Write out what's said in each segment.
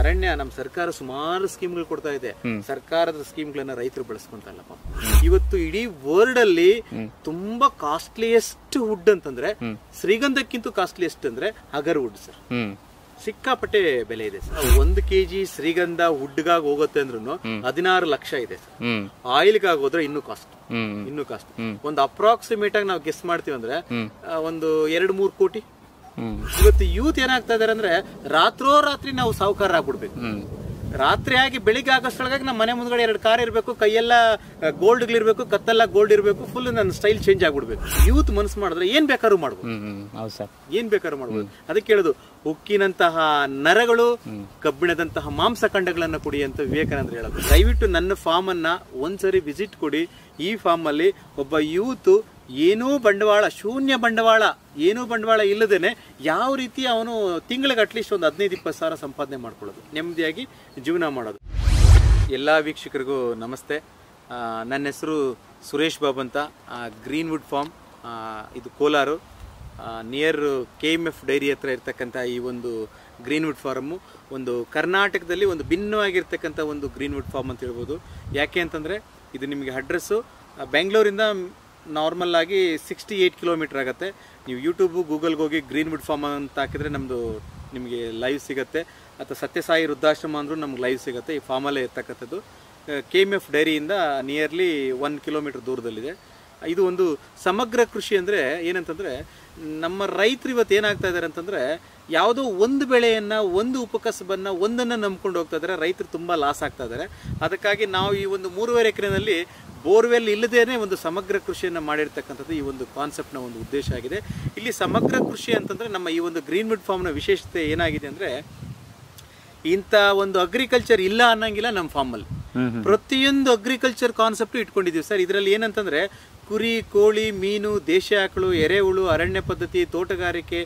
ಅರಣ್ಯ ನಮ್ಮ ಸರ್ಕಾರ ಸುಮಾರು ಸ್ಕೀಮ್ಗಳು ಕೊಡ್ತಾ ಇದೆ ಸರ್ಕಾರದ ಸ್ಕೀಮ್ಗಳನ್ನ ರೈತರು ಬಳಸ್ಕೊಂತಲ್ಲ ಪಾಪ ಇವತ್ತು ಇಡೀ ವರ್ಲ್ಡ್ ಅಲ್ಲಿ ತುಂಬಾ ಕಾಸ್ಟ್ಲಿಯೆಸ್ಟ್ ವುಡ್ ಅಂತಂದ್ರೆ ಶ್ರೀಗಂಧಕ್ಕಿಂತ ಕಾಸ್ಟ್ಲಿಯೆಸ್ಟ್ ಅಂದ್ರೆ ಅಗರ್ ವುಡ್ ಸರ್ ಹ್ಮ್ ಸಿಕ್ಕಾಪಟ್ಟೆ ಬೆಲೆ ಇದೆ ಸರ್ ಒಂದು ಕೆಜಿ ಶ್ರೀಗಂಧ ವುಡ್ಗಾಗಿ ಹೋಗುತ್ತೆ ಅಂದ್ರೂ ಹದಿನಾರು ಲಕ್ಷ ಇದೆ ಸರ್ ಹ್ಮ್ ಆಯಿಲ್ಗಾಗಿ ಹೋದ್ರೆ ಇನ್ನೂ ಕಾಸ್ಟ್ ಹ್ಮ್ ಇನ್ನೂ ಕಾಸ್ಟ್ ಒಂದು ಅಪ್ರಾಕ್ಸಿಮೇಟ್ ಆಗಿ ನಾವು ಗೆಸ್ ಮಾಡ್ತೀವಿ ಅಂದ್ರೆ ಆ, ಒಂದು ಎರಡು ಮೂರು ಕೋಟಿ ಹ್ಮ್ ಇವತ್ತು ಯೂತ್ ಏನಾಗ್ತಾ ಇದಾರೆ ಅಂದ್ರೆ ರಾತ್ರೋ ರಾತ್ರಿ ನಾವು ಸಾಹುಕಾರ ಆಗ್ಬಿಡ್ಬೇಕು ಹ್ಮ್ ರಾತ್ರಿ ಆಗಿ ಬೆಳಿಗ್ಗೆ ಆಗೋಷ್ಟ್ರೊಳಗಾಗಿ ನಮ್ಮ ಮನೆ ಮುಂದ್ಗಡೆ ಎರಡು ಕಾರ್ ಇರಬೇಕು ಕೈಯೆಲ್ಲ ಗೋಲ್ಡ್ ಇರಬೇಕು ಕತ್ತೆಲ್ಲ ಗೋಲ್ಡ್ ಇರಬೇಕು ಫುಲ್ ನನ್ನ ಸ್ಟೈಲ್ ಚೇಂಜ್ ಆಗ್ಬಿಡ್ಬೇಕು ಯೂತ್ ಮನಸ್ಸು ಮಾಡಿದ್ರೆ ಏನ್ ಬೇಕಾದ್ರೂ ಮಾಡ್ಬೋದು ಹ್ಮ್ ಹ್ಮ್ ಹೌದು ಸರ್ ಏನ್ ಬೇಕಾದ್ರೂ ಮಾಡ್ಬೋದು ಅದಕ್ಕೆ ಹೇಳುದು ಉಕ್ಕಿನಂತಹ ನರಗಳು ಕಬ್ಬಿಣದಂತಹ ಮಾಂಸಖಂಡಗಳನ್ನ ಕೊಡಿ ಅಂತ ವಿವೇಕಾನಂದ್ರ ಹೇಳೋದು ದಯವಿಟ್ಟು ನನ್ನ ಫಾರ್ಮ್ ಅನ್ನ ಒಂದ್ಸರಿ ವಿಸಿಟ್ ಕೊಡಿ ಈ ಫಾರ್ಮ್ ಅಲ್ಲಿ ಒಬ್ಬ ಯೂತ್ ಏನೂ ಬಂಡವಾಳ ಶೂನ್ಯ ಬಂಡವಾಳ ಏನೂ ಬಂಡವಾಳ ಇಲ್ಲದೇನೆ ಯಾವ ರೀತಿ ಅವನು ತಿಂಗಳಿಗೆ ಅಟ್ಲೀಸ್ಟ್ ಒಂದು ಹದಿನೈದು ಇಪ್ಪತ್ತು ಸಾವಿರ ಸಂಪಾದನೆ ಮಾಡ್ಕೊಳ್ಳೋದು ನೆಮ್ಮದಿಯಾಗಿ ಜೀವನ ಮಾಡೋದು ಎಲ್ಲ ವೀಕ್ಷಕರಿಗೂ ನಮಸ್ತೆ ಆ, ನನ್ನ ಹೆಸರು ಸುರೇಶ್ ಬಾಬು ಅಂತ ಗ್ರೀನ್ವುಡ್ ಫಾರ್ಮ್ ಆ, ಇದು Kolar near K M F dairy ಹತ್ರ ಇರ್ತಕ್ಕಂಥ ಈ ಒಂದು ಗ್ರೀನ್ವುಡ್ ಫಾರ್ಮು ಒಂದು ಕರ್ನಾಟಕದಲ್ಲಿ ಒಂದು ಭಿನ್ನವಾಗಿರ್ತಕ್ಕಂಥ ಒಂದು ಗ್ರೀನ್ವುಡ್ ಫಾರ್ಮ್ ಅಂತ ಹೇಳ್ಬೋದು ಯಾಕೆ ಅಂತಂದರೆ ಇದು ನಿಮಗೆ ಅಡ್ರೆಸ್ಸು ಬೆಂಗಳೂರಿಂದ ನಾರ್ಮಲ್ ಆಗಿ ಸಿಕ್ಸ್ಟಿ ಏಯ್ಟ್ ಕಿಲೋಮೀಟರ್ ಆಗುತ್ತೆ ನೀವು ಯೂಟ್ಯೂಬು ಗೂಗಲ್ಗೆ ಹೋಗಿ ಗ್ರೀನ್ವುಡ್ ಫಾರ್ಮ್ ಅಂತ ಹಾಕಿದ್ರೆ ನಮ್ಮದು ನಿಮಗೆ ಲೈವ್ ಸಿಗುತ್ತೆ ಅಥವಾ ಸತ್ಯಸಾಯಿ ವೃದ್ಧಾಶ್ರಮ ಅಂದರೂ ನಮ್ಗೆ ಲೈವ್ ಸಿಗುತ್ತೆ ಈ ಫಾರ್ಮಲ್ಲೇ ಇರ್ತಕ್ಕಂಥದ್ದು ಕೆ ಎಮ್ ಎಫ್ ಡೈರಿಯಿಂದ ನಿಯರ್ಲಿ ಒನ್ ಕಿಲೋಮೀಟರ್ ದೂರದಲ್ಲಿದೆ ಇದು ಒಂದು ಸಮಗ್ರ ಕೃಷಿ ಅಂದರೆ ಏನಂತಂದರೆ ನಮ್ಮ ರೈತರು ಇವತ್ತು ಏನಾಗ್ತಾ ಇದ್ದಾರೆ ಅಂತಂದರೆ ಯಾವುದೋ ಒಂದು ಬೆಳೆಯನ್ನು ಒಂದು ಉಪಕಸಬನ್ನು ಒಂದನ್ನು ನಂಬ್ಕೊಂಡು ಹೋಗ್ತಾ ಇದ್ದಾರೆ ರೈತರು ತುಂಬ ಲಾಸ್ ಆಗ್ತಾ ಇದ್ದಾರೆ ಅದಕ್ಕಾಗಿ ನಾವು ಈ ಒಂದು ಮೂರುವರೆ ಎಕರೆನಲ್ಲಿ ಬೋರ್ವೆಲ್ ಇಲ್ಲದೇನೆ ಒಂದು ಸಮಗ್ರ ಕೃಷಿಯನ್ನು ಮಾಡಿರ್ತಕ್ಕಂಥದ್ದು ಈ ಒಂದು ಕಾನ್ಸೆಪ್ಟ್ನ ಒಂದು ಉದ್ದೇಶ ಆಗಿದೆ ಇಲ್ಲಿ ಸಮಗ್ರ ಕೃಷಿ ಅಂತಂದರೆ ನಮ್ಮ ಈ ಒಂದು ಗ್ರೀನ್ವುಡ್ ಫಾರ್ಮ್ನ ವಿಶೇಷತೆ ಏನಾಗಿದೆ ಅಂದರೆ ಇಂಥ ಒಂದು ಅಗ್ರಿಕಲ್ಚರ್ ಇಲ್ಲ ಅನ್ನಂಗಿಲ್ಲ ನಮ್ಮ ಫಾರ್ಮಲ್ಲಿ ಪ್ರತಿಯೊಂದು ಅಗ್ರಿಕಲ್ಚರ್ ಕಾನ್ಸೆಪ್ಟ್ ಇಟ್ಕೊಂಡಿದೀವಿ ಸರ್ ಇದರಲ್ಲಿ ಏನಂತಂದ್ರೆ ಕುರಿ ಕೋಳಿ ಮೀನು ದೇಶಿ ಆಕಳು ಎರೆಹುಳು ಅರಣ್ಯ ಪದ್ಧತಿ ತೋಟಗಾರಿಕೆ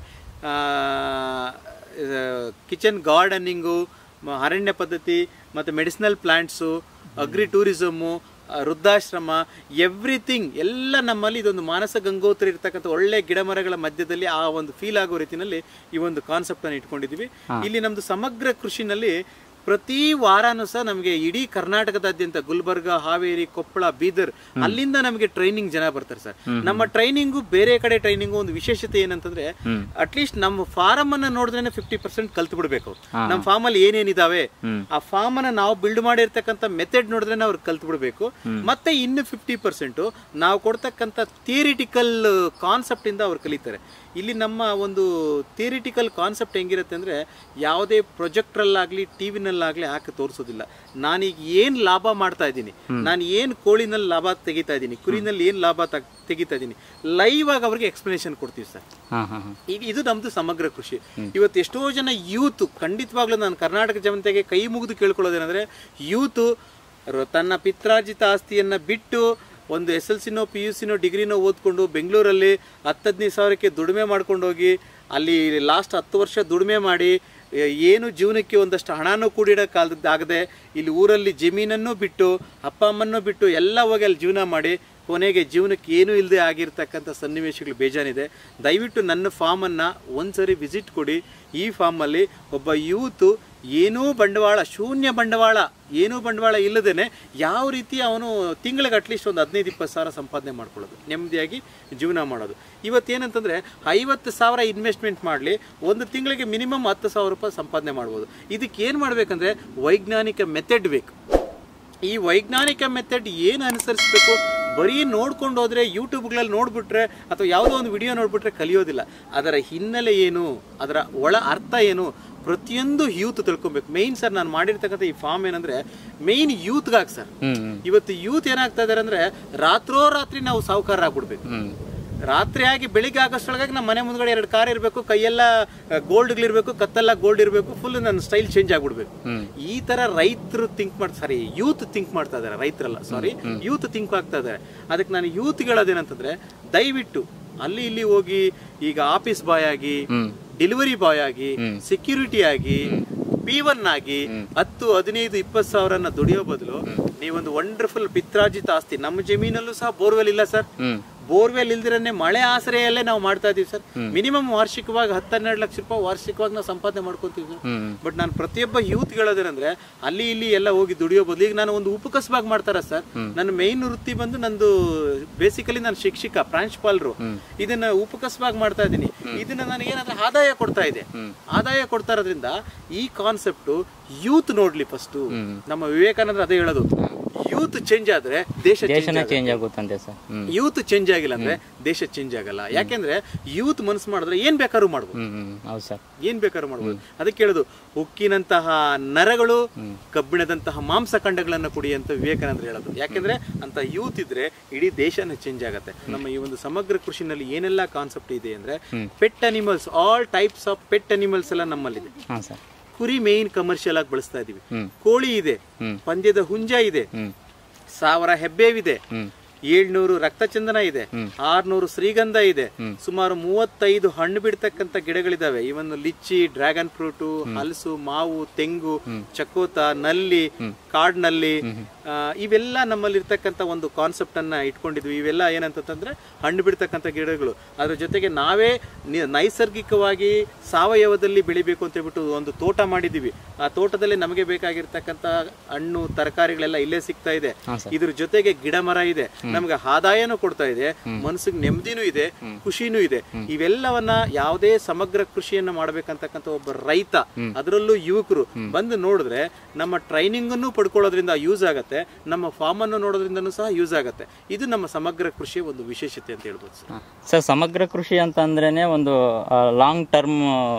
ಕಿಚನ್ ಗಾರ್ಡನಿಂಗು ಅರಣ್ಯ ಪದ್ಧತಿ ಮತ್ತು ಮೆಡಿಸಿನಲ್ ಪ್ಲಾಂಟ್ಸು ಅಗ್ರಿ ಟೂರಿಸಮ್ಮು ಆ, ವೃದ್ಧಾಶ್ರಮ ಎವ್ರಿಥಿಂಗ್ ಎಲ್ಲ ನಮ್ಮಲ್ಲಿ ಇದೊಂದು ಮಾನಸ ಗಂಗೋತ್ರಿ ಇರ್ತಕ್ಕಂಥ ಒಳ್ಳೆ ಗಿಡ ಮರಗಳ ಮಧ್ಯದಲ್ಲಿ ಆ ಒಂದು ಫೀಲ್ ಆಗೋ ರೀತಿನಲ್ಲಿ ಈ ಒಂದು ಕಾನ್ಸೆಪ್ಟ್ ಅನ್ನು ಇಟ್ಕೊಂಡಿದೀವಿ ಇಲ್ಲಿ ನಮ್ದು ಸಮಗ್ರ ಕೃಷಿನಲ್ಲಿ ಪ್ರತಿ ವಾರಾನು ಸಹ ನಮಗೆ ಇಡೀ ಕರ್ನಾಟಕದಾದ್ಯಂತ ಗುಲ್ಬರ್ಗ ಹಾವೇರಿ ಕೊಪ್ಪಳ ಬೀದರ್ ಅಲ್ಲಿಂದ ನಮಗೆ ಟ್ರೈನಿಂಗ್ ಜನ ಬರ್ತಾರೆ ಸರ್ ನಮ್ಮ ಟ್ರೈನಿಂಗು ಬೇರೆ ಕಡೆ ಟ್ರೈನಿಂಗು ಒಂದು ವಿಶೇಷತೆ ಏನಂತಂದ್ರೆ ಅಟ್ಲೀಸ್ಟ್ ನಮ್ಮ ಫಾರಂ ಅನ್ನ ನೋಡಿದ್ರೆ ಫಿಫ್ಟಿ ಪರ್ಸೆಂಟ್ ಕಲ್ತು ಬಿಡ್ಬೇಕು ನಮ್ಮ ಫಾರ್ಮ್ ಅಲ್ಲಿ ಏನೇನಿದಾವೆ ಆ ಫಾರ್ಮ್ ಅನ್ನ ನಾವು ಬಿಲ್ಡ್ ಮಾಡಿರ್ತಕ್ಕಂಥ ಮೆಥಡ್ ನೋಡಿದ್ರೆ ಅವ್ರು ಕಲ್ತು ಬಿಡ್ಬೇಕು ಮತ್ತೆ ಇನ್ನು ಫಿಫ್ಟಿ ಪರ್ಸೆಂಟ್ ನಾವು ಕೊಡ್ತಕ್ಕಂಥ ಥಿಯರಿಟಿಕಲ್ ಕಾನ್ಸೆಪ್ಟ್ ಇಂದ ಅವ್ರು ಕಲಿತಾರೆ ಇಲ್ಲಿ ನಮ್ಮ ಒಂದು ಥಿಯರಿಟಿಕಲ್ ಕಾನ್ಸೆಪ್ಟ್ ಹೆಂಗಿರುತ್ತೆ ಅಂದ್ರೆ ಯಾವುದೇ ಪ್ರೊಜೆಕ್ಟ್ರಲ್ಲಾಗ್ಲಿ ಟಿವಿನಲ್ಲಾಗ್ಲಿ ಹಾಕಿ ತೋರಿಸೋದಿಲ್ಲ ನಾನೀಗ ಏನ್ ಲಾಭ ಮಾಡ್ತಾ ಇದ್ದೀನಿ ನಾನು ಏನ್ ಕೋಳಿನಲ್ಲಿ ಲಾಭ ತೆಗಿತಾ ಇದ್ದೀನಿ ಕುರಿನಲ್ಲಿ ಏನ್ ಲಾಭ ತಗ್- ತೆಗಿತಾ ಇದ್ದೀನಿ ಲೈವ್ ಆಗಿ ಅವ್ರಿಗೆ ಎಕ್ಸ್ಪ್ಲನೇಷನ್ ಕೊಡ್ತೀವಿ ಸರ್ ಹಾ ಹಾ ಹಾ ಈಗ ಇದು ನಮ್ದು ಸಮಗ್ರ ಕೃಷಿ ಇವತ್ತು ಎಷ್ಟೋ ಜನ ಯೂತ್ ಖಂಡಿತವಾಗ್ಲೂ ನಾನು ಕರ್ನಾಟಕ ಜನತೆಗೆ ಕೈ ಮುಗಿದು ಕೇಳ್ಕೊಳ್ಳೋದೇನಂದ್ರೆ ಯೂತ್ ತನ್ನ ಪಿತ್ರಾರ್ಜಿತ ಆಸ್ತಿಯನ್ನ ಬಿಟ್ಟು ಒಂದು ಎಸ್ ಎಲ್ ಸಿನೋ ಪಿ ಯು ಸಿನೋ ಡಿಗ್ರಿನೋ ಓದ್ಕೊಂಡು ಬೆಂಗಳೂರಲ್ಲಿ ಹತ್ತು ಹದಿನೈದು ಸಾವಿರಕ್ಕೆ ದುಡಿಮೆ ಮಾಡ್ಕೊಂಡು ಹೋಗಿ ಅಲ್ಲಿ ಲಾಸ್ಟ್ ಹತ್ತು ವರ್ಷ ದುಡಿಮೆ ಮಾಡಿ ಏ- ಏನು ಜೀವನಕ್ಕೆ ಒಂದಷ್ಟು ಹಣನೂ ಕೂಡಿಡಕ್ಕಾಗದೆ ಇಲ್ಲಿ ಊರಲ್ಲಿ ಜಮೀನನ್ನು ಬಿಟ್ಟು ಅಪ್ಪ ಅಮ್ಮನ್ನು ಬಿಟ್ಟು ಎಲ್ಲ ಹೋಗಿ ಅಲ್ಲಿ ಜೀವನ ಮಾಡಿ ಕೊನೆಗೆ ಜೀವನಕ್ಕೆ ಏನೂ ಇಲ್ಲದೆ ಆಗಿರ್ತಕ್ಕಂಥ ಸನ್ನಿವೇಶಗಳು ಬೇಜಾನಿದೆ ದಯವಿಟ್ಟು ನನ್ನ ಫಾರ್ಮನ್ನು ಒಂದ್ಸರಿ ವಿಸಿಟ್ ಕೊಡಿ ಈ ಫಾರ್ಮಲ್ಲಿ ಒಬ್ಬ ಯೂತು ಏನೂ ಬಂಡವಾಳ ಶೂನ್ಯ ಬಂಡವಾಳ ಏನೂ ಬಂಡವಾಳ ಇಲ್ಲದೇನೆ ಯಾವ ರೀತಿ ಅವನು ತಿಂಗಳಿಗೆ ಅಟ್ಲೀಸ್ಟ್ ಒಂದು ಹದಿನೈದು ಇಪ್ಪತ್ತು ಸಾವಿರ ಸಂಪಾದನೆ ಮಾಡ್ಕೊಳ್ಳೋದು ನೆಮ್ಮದಿಯಾಗಿ ಜೀವನ ಮಾಡೋದು ಇವತ್ತೇನಂತಂದರೆ ಐವತ್ತು ಸಾವಿರ ಇನ್ವೆಸ್ಟ್ಮೆಂಟ್ ಮಾಡಲಿ ಒಂದು ತಿಂಗಳಿಗೆ ಮಿನಿಮಮ್ ಹತ್ತು ಸಾವಿರ ರೂಪಾಯಿ ಸಂಪಾದನೆ ಮಾಡ್ಬೋದು ಇದಕ್ಕೆ ಏನು ಮಾಡಬೇಕಂದ್ರೆ ವೈಜ್ಞಾನಿಕ ಮೆಥಡ್ ಬೇಕು ಈ ವೈಜ್ಞಾನಿಕ ಮೆಥಡ್ ಏನು ಅನುಸರಿಸಬೇಕು ಬರೀ ನೋಡ್ಕೊಂಡು ಹೋದ್ರೆ ಯೂಟ್ಯೂಬ್ಗಳಲ್ಲಿ ನೋಡ್ಬಿಟ್ರೆ ಅಥವಾ ಯಾವುದೋ ಒಂದು ವಿಡಿಯೋ ನೋಡ್ಬಿಟ್ರೆ ಕಲಿಯೋದಿಲ್ಲ ಅದರ ಹಿನ್ನೆಲೆ ಏನು ಅದರ ಒಳ ಅರ್ಥ ಏನು ಪ್ರತಿಯೊಂದು ಯೂತ್ ತಿಳ್ಕೊಬೇಕು ಮೇಯ್ನ್ ಸರ್ ನಾನು ಮಾಡಿರ್ತಕ್ಕಂಥ ಈ ಫಾರ್ಮ್ ಏನಂದ್ರೆ ಮೇಯ್ನ್ ಯೂತ್ಗಾಗಿ ಸರ್ ಹ್ಮ್ ಹ್ಮ್ ಇವತ್ತು ಯೂತ್ ಏನಾಗ್ತಾ ಇದಾರೆ ಅಂದ್ರೆ ರಾತ್ರೋ ರಾತ್ರಿ ನಾವು ಸಾಹುಕಾರ ಆಗ್ಬಿಡ್ಬೇಕು ಹ್ಮ್ ರಾತ್ರಿ ಆಗಿ ಬೆಳಿಗ್ಗೆ ಆಗೋಷ್ಟ್ರೊಳಗಾಗಿ ನಮ್ಮ ಮನೆ ಮುಂದ್ಗಡೆ ಎರಡು ಕಾರ್ ಇರಬೇಕು ಕೈಯೆಲ್ಲ ಗೋಲ್ಡ್ಗಳಿರ್ಬೇಕು ಕತ್ತೆಲ್ಲ ಗೋಲ್ಡ್ ಇರಬೇಕು ಫುಲ್ ನನ್ನ ಸ್ಟೈಲ್ ಚೇಂಜ್ ಆಗ್ಬಿಡ್ಬೇಕು ಹ್ಮ್. ಈ ತರ ರೈತರು ಥಿಂಕ್ ಮಾಡ್ತಾ ಸಾರಿ ಯೂತ್ ಥಿಂಕ್ ಮಾಡ್ತಾ ಇದಾರೆ ರೈತರಲ್ಲ ಸಾರಿ ಯೂತ್ ಥಿಂಕ್ ಆಗ್ತಾ ಇದಾರೆ ಅದಕ್ಕೆ ನಾನು ಯೂತ್ ಹೇಳೋದೇನಂತಂದ್ರೆ ದಯವಿಟ್ಟು ಅಲ್ಲಿ ಇಲ್ಲಿ ಹೋಗಿ ಈಗ ಆಫೀಸ್ ಬಾಯ್ ಆಗಿ ಡೆಲಿವರಿ ಬಾಯ್ ಆಗಿ ಸೆಕ್ಯೂರಿಟಿ ಆಗಿ ಪಿ ಒನ್ ಆಗಿ ಹತ್ತು ಹದಿನೈದು ಇಪ್ಪತ್ತು ಸಾವಿರನ ದುಡಿಯೋ ಬದಲು ನೀವೊಂದು ವಂಡರ್ಫುಲ್ ಪಿತ್ರಾರ್ಜಿತ ಆಸ್ತಿ ನಮ್ಮ ಜಮೀನಲ್ಲೂ ಸಹ ಬೋರ್ವೆಲ್ ಇಲ್ಲ ಸರ್ ಹ್ಮ್ ಬೋರ್ವೆಲ್ ಇಲ್ದಿರನೆ ಮಳೆ ಆಶ್ರಯಲ್ಲೇ ನಾವು ಮಾಡ್ತಾ ಇದೀವಿ ಸರ್ ಮಿನಿಮಮ್ ವಾರ್ಷಿಕವಾಗಿ ಹತ್ತೆರಡು ಲಕ್ಷ ರೂಪಾಯಿ ವಾರ್ಷಿಕವಾಗಿ ನಾವು ಸಂಪಾದನೆ ಮಾಡ್ಕೊತೀವಿ ಸರ್ ಹ್ಮ್ ಬಟ್ ನಾನು ಪ್ರತಿಯೊಬ್ಬ ಯೂತ್ ಹೇಳೋದೇನಂದ್ರೆ ಅಲ್ಲಿ ಇಲ್ಲಿ ಎಲ್ಲ ಹೋಗಿ ದುಡಿಯೋ ಬದಲು ಈಗ ನಾನು ಒಂದು ಉಪಕಸಬಾಗಿ ಮಾಡ್ತಾರ ಸರ್ ನನ್ನ ಮೇನ್ ವೃತ್ತಿ ಬಂದು ನಂದು ಬೇಸಿಕಲಿ ನಾನು ಶಿಕ್ಷಕ ಪ್ರಾಂಶುಪಾಲರು ಇದನ್ನ ಉಪಕಸಬಾಗಿ ಮಾಡ್ತಾ ಇದ್ದೀನಿ ಇದನ್ನ ನನಗೆ ಏನಾದ್ರೆ ಆದಾಯ ಕೊಡ್ತಾ ಇದೆ ಆದಾಯ ಕೊಡ್ತಾ ಇರೋದ್ರಿಂದ ಈ ಕಾನ್ಸೆಪ್ಟ್ ಯೂತ್ ನೋಡ್ಲಿ ಫಸ್ಟ್ ನಮ್ಮ ವಿವೇಕಾನಂದ್ರ ಅದೇ ಹೇಳೋದು ಯೂತ್ ಚೇಂಜ್ ಆದ್ರೆ ದೇಶ ದೇಶನ ಚೇಂಜ್ ಆಗುತ್ತಂತೆ ಸರ್ ಹ್ಮ್ ಯೂತ್ ಚೇಂಜ್ ಆಗಿಲ್ಲ ಅಂದ್ರೆ ದೇಶ ಚೇಂಜ್ ಆಗಲ್ಲ ಯಾಕೆಂದ್ರೆ ಯೂತ್ ಮನಸ್ಸು ಮಾಡಿದ್ರೆ ಏನ್ ಬೇಕಾದ್ರೂ ಮಾಡ್ಬೋದು ಹ್ಮ್ ಹ್ಮ್ ಹೌದು ಸರ್ ಏನ್ ಬೇಕಾದ್ರೂ ಮಾಡ್ಬೋದು ಅದಕ್ಕೆ ಹೇಳುದು ಉಕ್ಕಿನಂತಹ ನರಗಳು ಕಬ್ಬಿಣದಂತಹ ಮಾಂಸಖಂಡಗಳನ್ನ ಕುಡಿ ಅಂತ ವಿವೇಕಾನಂದ್ರ ಹೇಳೋದು ಯಾಕೆಂದ್ರೆ ಅಂತ ಯೂತ್ ಇದ್ರೆ ಇಡೀ ದೇಶನೇ ಚೇಂಜ್ ಆಗತ್ತೆ ನಮ್ಮ ಈ ಒಂದು ಸಮಗ್ರ ಕೃಷಿನಲ್ಲಿ ಏನೆಲ್ಲ ಕಾನ್ಸೆಪ್ಟ್ ಇದೆ ಅಂದ್ರೆ pet animals all types of pet animals ಎಲ್ಲ ನಮ್ಮಲ್ಲಿದೆ ಹಾಂ ಸರ್ ಕುರಿ ಮೇನ್ ಕಮರ್ಷಿಯಲ್ ಆಗಿ ಬಳಸ್ತಾ ಇದೀವಿ ಹ್ಮ್. ಕೋಳಿ ಇದೆ ಹ್ಮ್. ಪಂದ್ಯದ ಹುಂಜ ಇದೆ ಹ್ಮ್ ಸಾವಿರ ಹೆಬ್ಬೇವಿದೆ ಹ್ಮ್ ಏಳ್ನೂರು ರಕ್ತಚಂದನ ಇದೆ ಆರ್ನೂರು ಶ್ರೀಗಂಧ ಇದೆ ಸುಮಾರು ಮೂವತ್ತೈದು ಹಣ್ಣು ಬಿಡ್ತಕ್ಕಂತ ಗಿಡಗಳಿದಾವೆ ಇವನ್ ಲಿಚ್ಚಿ ಡ್ರ್ಯಾಗನ್ ಫ್ರೂಟು ಹಲಸು ಮಾವು ತೆಂಗು ಚಕೋತ ನಲ್ಲಿ ಕಾಡ್ನಲ್ಲಿ ಆ, ಇವೆಲ್ಲ ನಮ್ಮಲ್ಲಿ ಇರ್ತಕ್ಕಂಥ ಒಂದು ಕಾನ್ಸೆಪ್ಟ್ ಅನ್ನ ಇಟ್ಕೊಂಡಿದ್ವಿ ಇವೆಲ್ಲ ಏನಂತಂದ್ರೆ ಹಣ್ಣು ಬಿಡ್ತಕ್ಕಂಥ ಗಿಡಗಳು ಅದ್ರ ಜೊತೆಗೆ ನಾವೇ ನಿ- ನೈಸರ್ಗಿಕವಾಗಿ ಸಾವಯವದಲ್ಲಿ ಬೆಳಿಬೇಕು ಅಂತ ಹೇಳ್ಬಿಟ್ಟು ಒಂದು ತೋಟ ಮಾಡಿದೀವಿ ಆ ತೋಟದಲ್ಲಿ ನಮಗೆ ಬೇಕಾಗಿರ್ತಕ್ಕಂಥ ಹಣ್ಣು ತರಕಾರಿಗಳೆಲ್ಲ ಇಲ್ಲೇ ಸಿಗ್ತಾ ಇದೆ ಹಾಂ ಸರ್ ಇದ್ರ ಜೊತೆಗೆ ಗಿಡ ಮರ ಇದೆ ನಮ್ಗೆ ಆದಾಯನೂ ಕೊಡ್ತಾ ಇದೆ ಮನಸ್ಸಿಗೆ ನೆಮ್ಮದಿನೂ ಇದೆ ಖುಷಿನೂ ಇದೆ ಇವೆಲ್ಲವನ್ನ ಯಾವುದೇ ಸಮಗ್ರ ಕೃಷಿಯನ್ನ ಮಾಡ್ಬೇಕಂತಕ್ಕಂಥ ಒಬ್ಬ ರೈತ ಅದರಲ್ಲೂ ಯುವಕರು ಬಂದು ನೋಡಿದ್ರೆ ನಮ್ಮ ಟ್ರೈನಿಂಗ್ ಅನ್ನು ಪಡ್ಕೊಳ್ಳೋದ್ರಿಂದ ಯೂಸ್ ಆಗತ್ತೆ ನಮ್ಮ ಫಾರ್ಮ್ ಅನ್ನು ನೋಡೋದ್ರಿಂದನೂ ಸಹ ಯೂಸ್ ಆಗತ್ತೆ ಇದು ನಮ್ಮ ಸಮಗ್ರ ಕೃಷಿಯ ಒಂದು ವಿಶೇಷತೆ ಅಂತ ಹೇಳ್ಬೋದು ಸರ್ ಸರ್ ಸಮಗ್ರ ಕೃಷಿ ಅಂತ ಅಂದ್ರೇನೆ ಒಂದು ಲಾಂಗ್ ಟರ್ಮ್